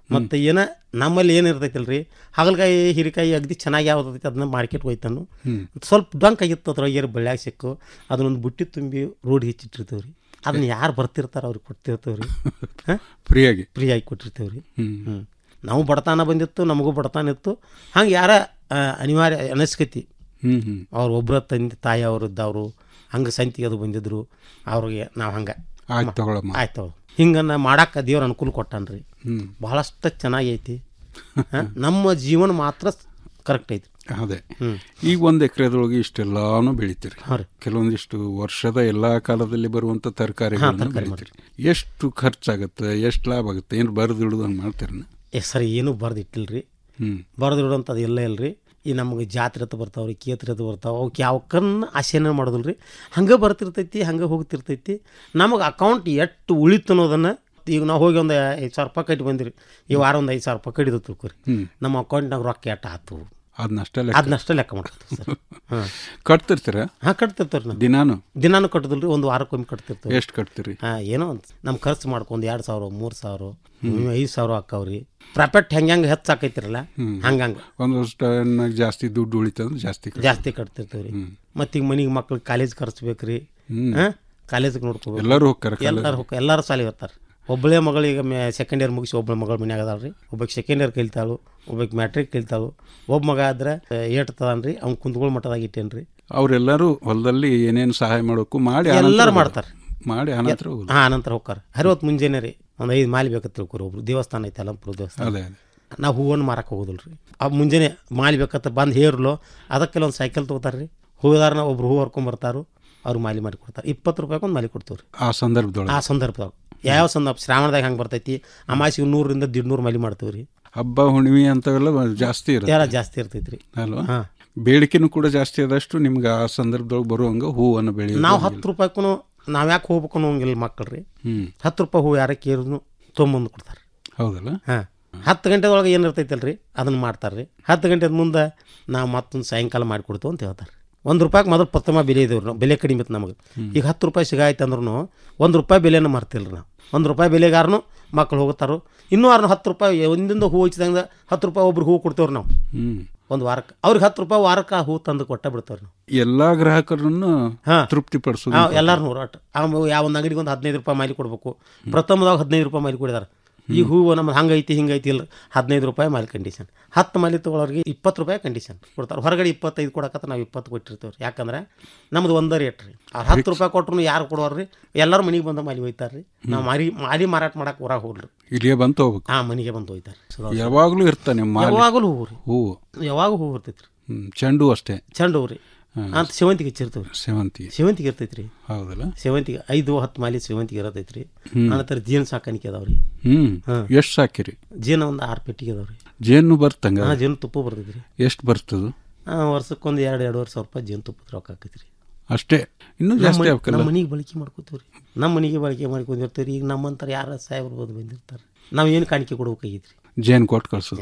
Speaker 15: ಮತ್ತು ಏನ ನಮ್ಮಲ್ಲಿ ಏನು ಇರ್ತೈತಿಲ್ರಿ ಹಾಗಲಕಾಯಿ ಹೀರೆಕಾಯಿ ಅಗದಿ ಚೆನ್ನಾಗಿ ಯಾವ್ದೈತಿ ಅದನ್ನ ಮಾರ್ಕೆಟ್ ಹೋಯ್ತಾನು
Speaker 14: ಹ್ಮ್.
Speaker 15: ಸ್ವಲ್ಪ ಡೊಂಕ್ ಆಗಿತ್ತು ಅದ್ರೊಳಗೆ ಏರ್ ಬಳ್ಳ್ಯಾಗ ಸಿಕ್ಕು ಅದನ್ನೊಂದು ಬುಟ್ಟಿ ತುಂಬಿ ರೋಡ್ ಹೆಚ್ಚಿಟ್ಟಿರ್ತೀವಿ ರೀ ಅದನ್ನ ಯಾರು ಬರ್ತಿರ್ತಾರ ಅವ್ರಿಗೆ ಕೊಡ್ತಿರ್ತೇವೆ ರೀ
Speaker 14: ಫ್ರೀಯಾಗಿ
Speaker 15: ಫ್ರೀಯಾಗಿ ಕೊಟ್ಟಿರ್ತೇವೆ ರೀ
Speaker 14: ಹ್ಮ್.
Speaker 15: ಹ್ಞೂ ನಾವು ಬಡತನ ಬಂದಿತ್ತು ನಮಗೂ ಬಡತನ ಇತ್ತು ಹಂಗೆ ಯಾರ ಆ, ಅನಿವಾರ್ಯ ಅನಸ್ಕತಿ
Speaker 14: ಹ್ಮ್ ಹ್ಮ್
Speaker 15: ಅವ್ರು ಒಬ್ಬರ ತಂದೆ ತಾಯಿ ಅವರು ಇದ್ದವರು ಹಂಗೆ ಸಂತಿಗೆ ಅದು ಬಂದಿದ್ರು ಅವ್ರಿಗೆ ನಾವು ಹಂಗೆ
Speaker 14: ಆಯ್ತು ತಗೊಳಮ್ಮ
Speaker 15: ಆಯ್ತು ಹಿಂಗೆ ನಾ ಮಾಡಕ್ಕೆ ದೇವ್ರ ಅನುಕೂಲ ಕೊಟ್ಟಾನ್ರಿ
Speaker 14: ಹ್ಮ್
Speaker 15: ಭಾಳಷ್ಟು ಚೆನ್ನಾಗಿ ಐತಿ ಹಾ, ನಮ್ಮ ಜೀವನ ಮಾತ್ರ ಕರೆಕ್ಟ್ ಐತಿ
Speaker 14: ಅದೇ
Speaker 15: ಹ್ಮ್.
Speaker 14: ಈಗ ಒಂದು ಎಕರೆದೊಳಗೆ ಇಷ್ಟೆಲ್ಲಾನು ಬೆಳಿತೀರಿ
Speaker 15: ಹಾಂ ರೀ.
Speaker 14: ಕೆಲವೊಂದಿಷ್ಟು ವರ್ಷದ ಎಲ್ಲಾ ಕಾಲದಲ್ಲಿ ಬರುವಂತ ತರಕಾರಿಗಳನ್ನು
Speaker 15: ತರಕಾರಿ
Speaker 14: ಬೆಳಿತೀರಿ ಎಷ್ಟು ಖರ್ಚಾಗುತ್ತೆ ಎಷ್ಟು ಲಾಭ ಆಗುತ್ತೆ ಏನು ಬರೆದು ಇಡುದಂಗೆ ಮಾಡ್ತೀರನ್ನ
Speaker 15: ಏ ಸರಿ ಏನೂ ಬರ್ದಿಟ್ಟಿಲ್ರಿ
Speaker 14: ಹ್ಮ್
Speaker 15: ಬರೆದು ಇಡೋಂಥದ್ದು ಎಲ್ಲ ಇಲ್ರಿ ಈ ನಮಗೆ ಜಾತ್ರೆ ಅಂತ ಬರ್ತಾವ್ರಿ ಕೇತ್ರೆ ಅಂತ ಬರ್ತಾವೆ ಅವಕ್ಕೆ ಯಾವಕ್ಕನ್ನ ಆಸೆನ ಮಾಡೋದಿಲ್ಲ ರೀ ಹಂಗೆ ಬರ್ತಿರ್ತೈತಿ ಹಂಗೆ ಹೋಗ್ತಿರ್ತೈತಿ ನಮಗೆ ಅಕೌಂಟ್ ಎಷ್ಟು ಉಳಿತು ಅನ್ನೋದನ್ನು ಈಗ ನಾವು ಹೋಗಿ ಒಂದು ಐದು ಸಾವಿರ ರೂಪಾಯಿ ಕಟ್ಟಿ ಬಂದಿರಿ ಈ ವಾರ ಒಂದು ಐದು ಸಾವಿರ ರೂಪಾಯಿ ಕಟ್ಟಿದ್ದು ತಿಳ್ಕೊರಿ
Speaker 14: ಹ್ಮ್.
Speaker 15: ನಮ್ಮ ಅಕೌಂಟ್ನಾಗ ರೊಕ್ಕ ಎಟ್ಟು ಆತು
Speaker 14: ಅದನ್ನಷ್ಟೇ
Speaker 15: ಅದನ್ನಷ್ಟೇ ಲೆಕ್ಕ ಮಾಡ್ತೀವಿ ಸರ್ ಹಾಂ
Speaker 14: ಕಟ್ತಿರ್ತೀರ
Speaker 15: ಹಾಂ ಕಟ್ತಿರ್ತೀವಿ ನಾವು
Speaker 14: ದಿನಾನು
Speaker 15: ದಿನಾನು ಕಟ್ಟೋದಿಲ್ಲ ರೀ ಒಂದು ವಾರಕ್ಕೊಮ್ಮೆ ಕಟ್ತಿರ್ತೀವಿ
Speaker 14: ಎಷ್ಟು ಕಟ್ತೀರಿ
Speaker 15: ಹಾಂ ಏನೋ ಒಂದು ನಮ್ಮ ಖರ್ಚು ಮಾಡ್ಕೊಂಡು ಎರಡು ಸಾವಿರ ಮೂರು ಸಾವಿರ ಐದು ಸಾವಿರ ಹಾಕಾವ್ರಿ ಪ್ರಾಫಿಟ್ ಹೆಂಗೆ ಹೆಂಗೆ ಹೆಚ್ಚು ಹಾಕೈತಿರಲ್ಲ
Speaker 14: ಹ್ಮ್.
Speaker 15: ಹಂಗಂಗೆ
Speaker 14: ಒಂದಷ್ಟು ಟೈಮ್ನಾಗ ಜಾಸ್ತಿ ದುಡ್ಡು ಉಳಿತಂದ್ರೆ ಜಾಸ್ತಿ ಕಟ್ತೀರಿ.
Speaker 15: ಜಾಸ್ತಿ ಕಟ್ತಿರ್ತೀವಿ ರೀ ಮತ್ತು ಈಗ ಮನೆಗೆ ಮಕ್ಳಿಗೆ ಕಾಲೇಜ್ ಖರ್ಚು ಬೇಕು ರೀ
Speaker 14: ಹ್ಮ್.
Speaker 15: ಹಾಂ ಕಾಲೇಜಿಗೆ ನೋಡ್ಕೋಬೇಕು
Speaker 14: ಎಲ್ಲರೂ ಹೋಗ್ತಾರೆ ಕಾಲೇಜ್.
Speaker 15: ಎಲ್ಲರೂ ಹೋಗ್ತಾರೆ ಎಲ್ಲರೂ ಸಾಲಿಗೆ ಇರ್ತಾರೆ ಒಬ್ಬಳೇ ಮಗಳಿಗೆ ಮೆ ಸೆಕೆಂಡ್ ಇಯರ್ ಮುಗಿಸಿ ಒಬ್ಬಳ ಮಗಳು ಮನ್ಯಾಗ ಅದಾಳ ರೀ ಒಬ್ಬಕ್ಕೆ ಸೆಕೆಂಡ್ ಇಯರ್ ಕಲಿತಾಳು ಒಬ್ಬಕ್ಕೆ ಮ್ಯಾಟ್ರಿಕ್ ಕಲಿತಾಳು ಒಬ್ಬ ಮಗ ಆದ್ರೆ ಏಟ್ ತದಾನ ರೀ ಅವ್ನು ಕುಂತ್ಕೊಳ್ಳೋ ಮಟ್ಟದಾಗ ಇಟ್ಟೇನು ರೀ
Speaker 14: ಅವರೆಲ್ಲರೂ ಹೊಲದಲ್ಲಿ ಏನೇನು ಸಹಾಯ ಮಾಡೋಕ್ಕೂ ಮಾಡಿ ಆನಂತರ
Speaker 15: ಎಲ್ಲರೂ
Speaker 14: ಹೋಗೋದು.
Speaker 15: ಮಾಡ್ತಾರೆ
Speaker 14: ಮಾಡಿ ಅನಂತರ ಹೋಗೋದು.
Speaker 15: ಹಾಂ ಅನಂತರ ಹೋಗ್ತಾರೆ ಹರಿವತ್ತು ಮುಂಜಾನೆ ರೀ ಒಂದು ಐದು ಮಾಲಿ ಬೇಕಂತ ತಿಳ್ಕೊರಿ ಒಬ್ರು ದೇವಸ್ಥಾನ ಐತೆ ಅಲಂಪುರ ದೇವಸ್ಥಾನ
Speaker 14: ಅದೇ ಅದೇ
Speaker 15: ನಾವು ಹೂವನ್ನು ಮಾರಕ್ಕೆ ಹೋಗೋದಿಲ್ಲ ರೀ ಆ ಮುಂಜಾನೆ ಮಾಲಿ ಬೇಕಂತ ಬಂದು ಹೇರ್ಲು ಅದಕ್ಕೆ ಕೆಲವೊಂದು ಸೈಕಲ್ ತೊಗೋತಾರೆ ರೀ ಹೂದಾರನ ಒಬ್ರು ಹೂ ಹರ್ಕೊಂಬರ್ತಾರು ಅವ್ರು ಮಾಲಿ ಮಾಡಿ ಕೊಡ್ತಾರೆ ಇಪ್ಪತ್ತು ರೂಪಾಯಿ ಒಂದು ಮಾಲಿ ಕೊಡ್ತೀವಿ ರೀ
Speaker 14: ಆ ಸಂದರ್ಭದೊಳಗೆ
Speaker 15: ಆ ಸಂದರ್ಭದಾಗ ಯಾವ ಸಂದರ್ಭ ಶ್ರಾವಣದಾಗ ಹೆಂಗೆ ಬರ್ತೈತಿ ಅಮಾಸಿಗೆ ನೂರರಿಂದ ದಿಡ್ನೂರು ಮಾಲಿ ಮಾಡ್ತೀವಿ ರೀ
Speaker 14: ಹಬ್ಬ ಹುಣ್ಣಿಮೆ ಅಂತವೆಲ್ಲ ಜಾಸ್ತಿ ಇರುತ್ತೆ
Speaker 15: ಎಲ್ಲ ಜಾಸ್ತಿ ಇರ್ತೈತಿ ರೀ
Speaker 14: ಅಲ್ವಾ
Speaker 15: ಹಾಂ
Speaker 14: ಬೇಡಿಕೆನೂ ಕೂಡ ಜಾಸ್ತಿ ಆದಷ್ಟು ನಿಮ್ಗೆ ಆ ಸಂದರ್ಭದೊಳಗೆ ಬರುವಂಗ ಹೂವನ್ನು ಬೆಳೆಯೋದು
Speaker 15: ನಾವು ಹತ್ತು ರೂಪಾಯಿಗೂ ನಾವು ಯಾಕೆ ಹೋಗ್ಬೇಕು ಅನ್ನೋಂಗಿಲ್ಲ ಮಕ್ಕಳು ರೀ
Speaker 14: ಹ್ಮ್
Speaker 15: ಹತ್ತು ರೂಪಾಯಿ ಹೂ ಯಾರ ಕೇರಿದ್ರು ತೊಗೊಂಬಂದು ಕೊಡ್ತಾರೆ
Speaker 14: ಹೌದಲ್ಲ
Speaker 15: ಹಾಂ ಹತ್ತು ಗಂಟೆ ಒಳಗೆ ಏನು ಇರ್ತೈತಲ್ಲ ರೀ ಅದನ್ನು ಮಾಡ್ತಾರೆ ರೀ ಹತ್ತು ಗಂಟೆ ಮುಂದೆ ನಾವು ಮತ್ತೊಂದು ಸಾಯಂಕಾಲ ಮಾಡಿಕೊಡ್ತು ಅಂತ ಹೇಳ್ತಾರೆ ಒಂದು ರೂಪಾಯಿಗೆ ಮೊದಲು ಪ್ರಥಮ ಬೆಲೆ ಇದೇವ್ರಿ ನಾವು ಬೆಲೆ ಕಡಿಮೆ ಇತ್ತು ನಮಗೆ ಈಗ ಹತ್ತು ರೂಪಾಯಿ ಸಿಗಾಯ್ತು ಅಂದ್ರೂ ಒಂದು ರೂಪಾಯಿ ಬೆಲೆನ ಮರ್ತಿಲ್ಲ ರೀ ನಾವು ಒಂದು ರೂಪಾಯಿ ಬೆಲೆಗಾರನು ಮಕ್ಕಳು ಹೋಗ್ತಾರೋ ಇನ್ನೂ ಅವ್ರನ್ನ ಹತ್ತು ರೂಪಾಯಿ ಒಂದಿಂದ ಹೂ ಹಚ್ಚಿದಂಗೆ ಹತ್ತು ರೂಪಾಯಿ ಒಬ್ರು ಹೂ ಕೊಡ್ತೇವ್ರಿ ನಾವು
Speaker 14: ಹ್ಮ್
Speaker 15: ಒಂದು ವಾರಕ್ಕೆ ಅವ್ರಿಗೆ ಹತ್ತು ರೂಪಾಯಿ ವಾರಕ್ಕೆ ಆ ಹೂ ತಂದು ಕೊಟ್ಟ ಬಿಡ್ತೇವ್ರಿ ನಾವು
Speaker 14: ಎಲ್ಲಾ ಗ್ರಾಹಕರನ್ನು
Speaker 15: ಹಾಂ
Speaker 14: ತೃಪ್ತಿಪಡಿಸೋದು
Speaker 15: ಎಲ್ಲರೂ ನೂರಾಟ ಯಾವ ಒಂದು ಅಂಗಡಿಗೆ ಒಂದು ಹದಿನೈದು ರೂಪಾಯಿ ಮಾಲಿ ಕೊಡಬೇಕು ಪ್ರಥಮದಾಗ ಹದಿನೈದು ರೂಪಾಯಿ ಮಾಲಿ ಕೊಡಿದಾರೆ ಈ ಹೂವು ನಮ್ಮ ಹಂಗೈತಿ ಹಿಂಗೈತಿ ಇಲ್ಲ ಹದಿನೈದು ರೂಪಾಯಿ ಮಾಲಿ ಕಂಡೀಷನ್ ಹತ್ತು ಮಾಲಿ ತೊಗೊಳೋರಿಗೆ ಇಪ್ಪತ್ತು ರೂಪಾಯಿ ಕಂಡೀಷನ್ ಕೊಡ್ತಾರೆ ಹೊರಗಡೆ ಇಪ್ಪತ್ತೈದು ಕೊಡಕತ್ತ ನಾವು ಇಪ್ಪತ್ತು ಕೊಟ್ಟಿರ್ತೀವಿ ರೀ ಯಾಕಂದ್ರೆ ನಮ್ದು ಒಂದೇ ರೇಟ್ ರೀ ಅವ್ರು ಹತ್ತು ರೂಪಾಯಿ ಕೊಟ್ರು ಯಾರು ಕೊಡೋರು ಎಲ್ಲರೂ ಮನೆಗೆ ಬಂದು ಮಾಲಿ ಒಯ್ತಾರೆ ರೀ ನಾವು ಮಾರಿ ಮಾಲಿ ಮಾರಾಟ ಮಾಡಕ್ಕೆ ಹೊರಗೆ ಹೋಗ್ರಿ
Speaker 14: ಇಲ್ಲಿಯೇ ಬಂತು ಹೋಗ್ಬೇಕು
Speaker 15: ಹಾಂ ಮನೆಗೆ ಬಂದು ಒಯ್ತಾರೆ
Speaker 14: ಯಾವಾಗಲೂ ಇರ್ತಾನೆ ಮಾಲಿ.
Speaker 15: ಯಾವಾಗಲೂ ಹೂವು ರೀ
Speaker 14: ಹೂವು
Speaker 15: ಯಾವಾಗ ಹೂವು ಇರ್ತೈತಿ ರೀ
Speaker 14: ಹ್ಮ್ ಚೆಂಡು ಅಷ್ಟೇ
Speaker 15: ಚೆಂಡು ಹೂ ರೀ
Speaker 14: ಹ್ಮ್.
Speaker 15: ಅಂತ ಸೇವಂತಿಗೆ ಹಚ್ಚಿರ್ತೀವಿ ರೀ
Speaker 14: ಸೇವಂತಿಗೆ
Speaker 15: ಸೇವಂತಿಗೆ ಇರ್ತೈತಿ ರೀ
Speaker 14: ಹೌದಲ್ಲ
Speaker 15: ಸೇವಂತಿಗೆ ಐದು ಹತ್ತು ಮಾಲಿ ಸೇವಂತಿಗೆ ಇರತೈತಿ ರೀ
Speaker 14: ಹ್ಮ್.
Speaker 15: ಆನಂತರ ಜೇನು ಸಾಕಾಣಿಕೆ ಅದಾವ ರೀ
Speaker 14: ಹ್ಮ್
Speaker 15: ಹಾಂ.
Speaker 14: ಎಷ್ಟು ಸಾಕಿರಿ
Speaker 15: ಜೇನು ಒಂದು ಆರು ಪೆಟ್ಟಿಗೆ ಅದಾವ ರೀ
Speaker 14: ಜೇನು ಬರ್ತಂಗ
Speaker 15: ಹಾಂ ಜೇನು ತುಪ್ಪ ಬರ್ತೈತಿ ರೀ
Speaker 14: ಎಷ್ಟು ಬರ್ತದು
Speaker 15: ಹಾಂ ವರ್ಷಕ್ಕೊಂದು ಎರಡು ಎರಡುವರೆ ಸಾವಿರ ರೂಪಾಯಿ ಜೇನು ತುಪ್ಪದ ರೊಕ್ಕ ಆಕೈತಿ ರೀ
Speaker 14: ಅಷ್ಟೇ ಇನ್ನೂ ಜಾಸ್ತಿ
Speaker 15: ನಮ್ಮ
Speaker 14: ಆಗ್ಬೇಕಲ್ಲ
Speaker 15: ಮನೆಗೆ ಬಳಕೆ ಮಾಡ್ಕೋತೀವಿ ರೀ ನಮ್ಮ ಮನೆಗೆ ಬಳಕೆ ಮಾಡ್ಕೊಂಡಿರ್ತೀವಿ ರೀ ಈಗ ನಮ್ಮಂತರ ಯಾರ ಸಾಹೇಬ್ರು ಬಂದು ಬಂದಿರ್ತಾರೆ ನಾವು ಏನು ಕಾಣಿಕೆ ಕೊಡ್ಬೇಕಾಗಿತ್ತು ರೀ
Speaker 14: ಜೇನು ಕೊಟ್ಟು ಕಳ್ಸೋದು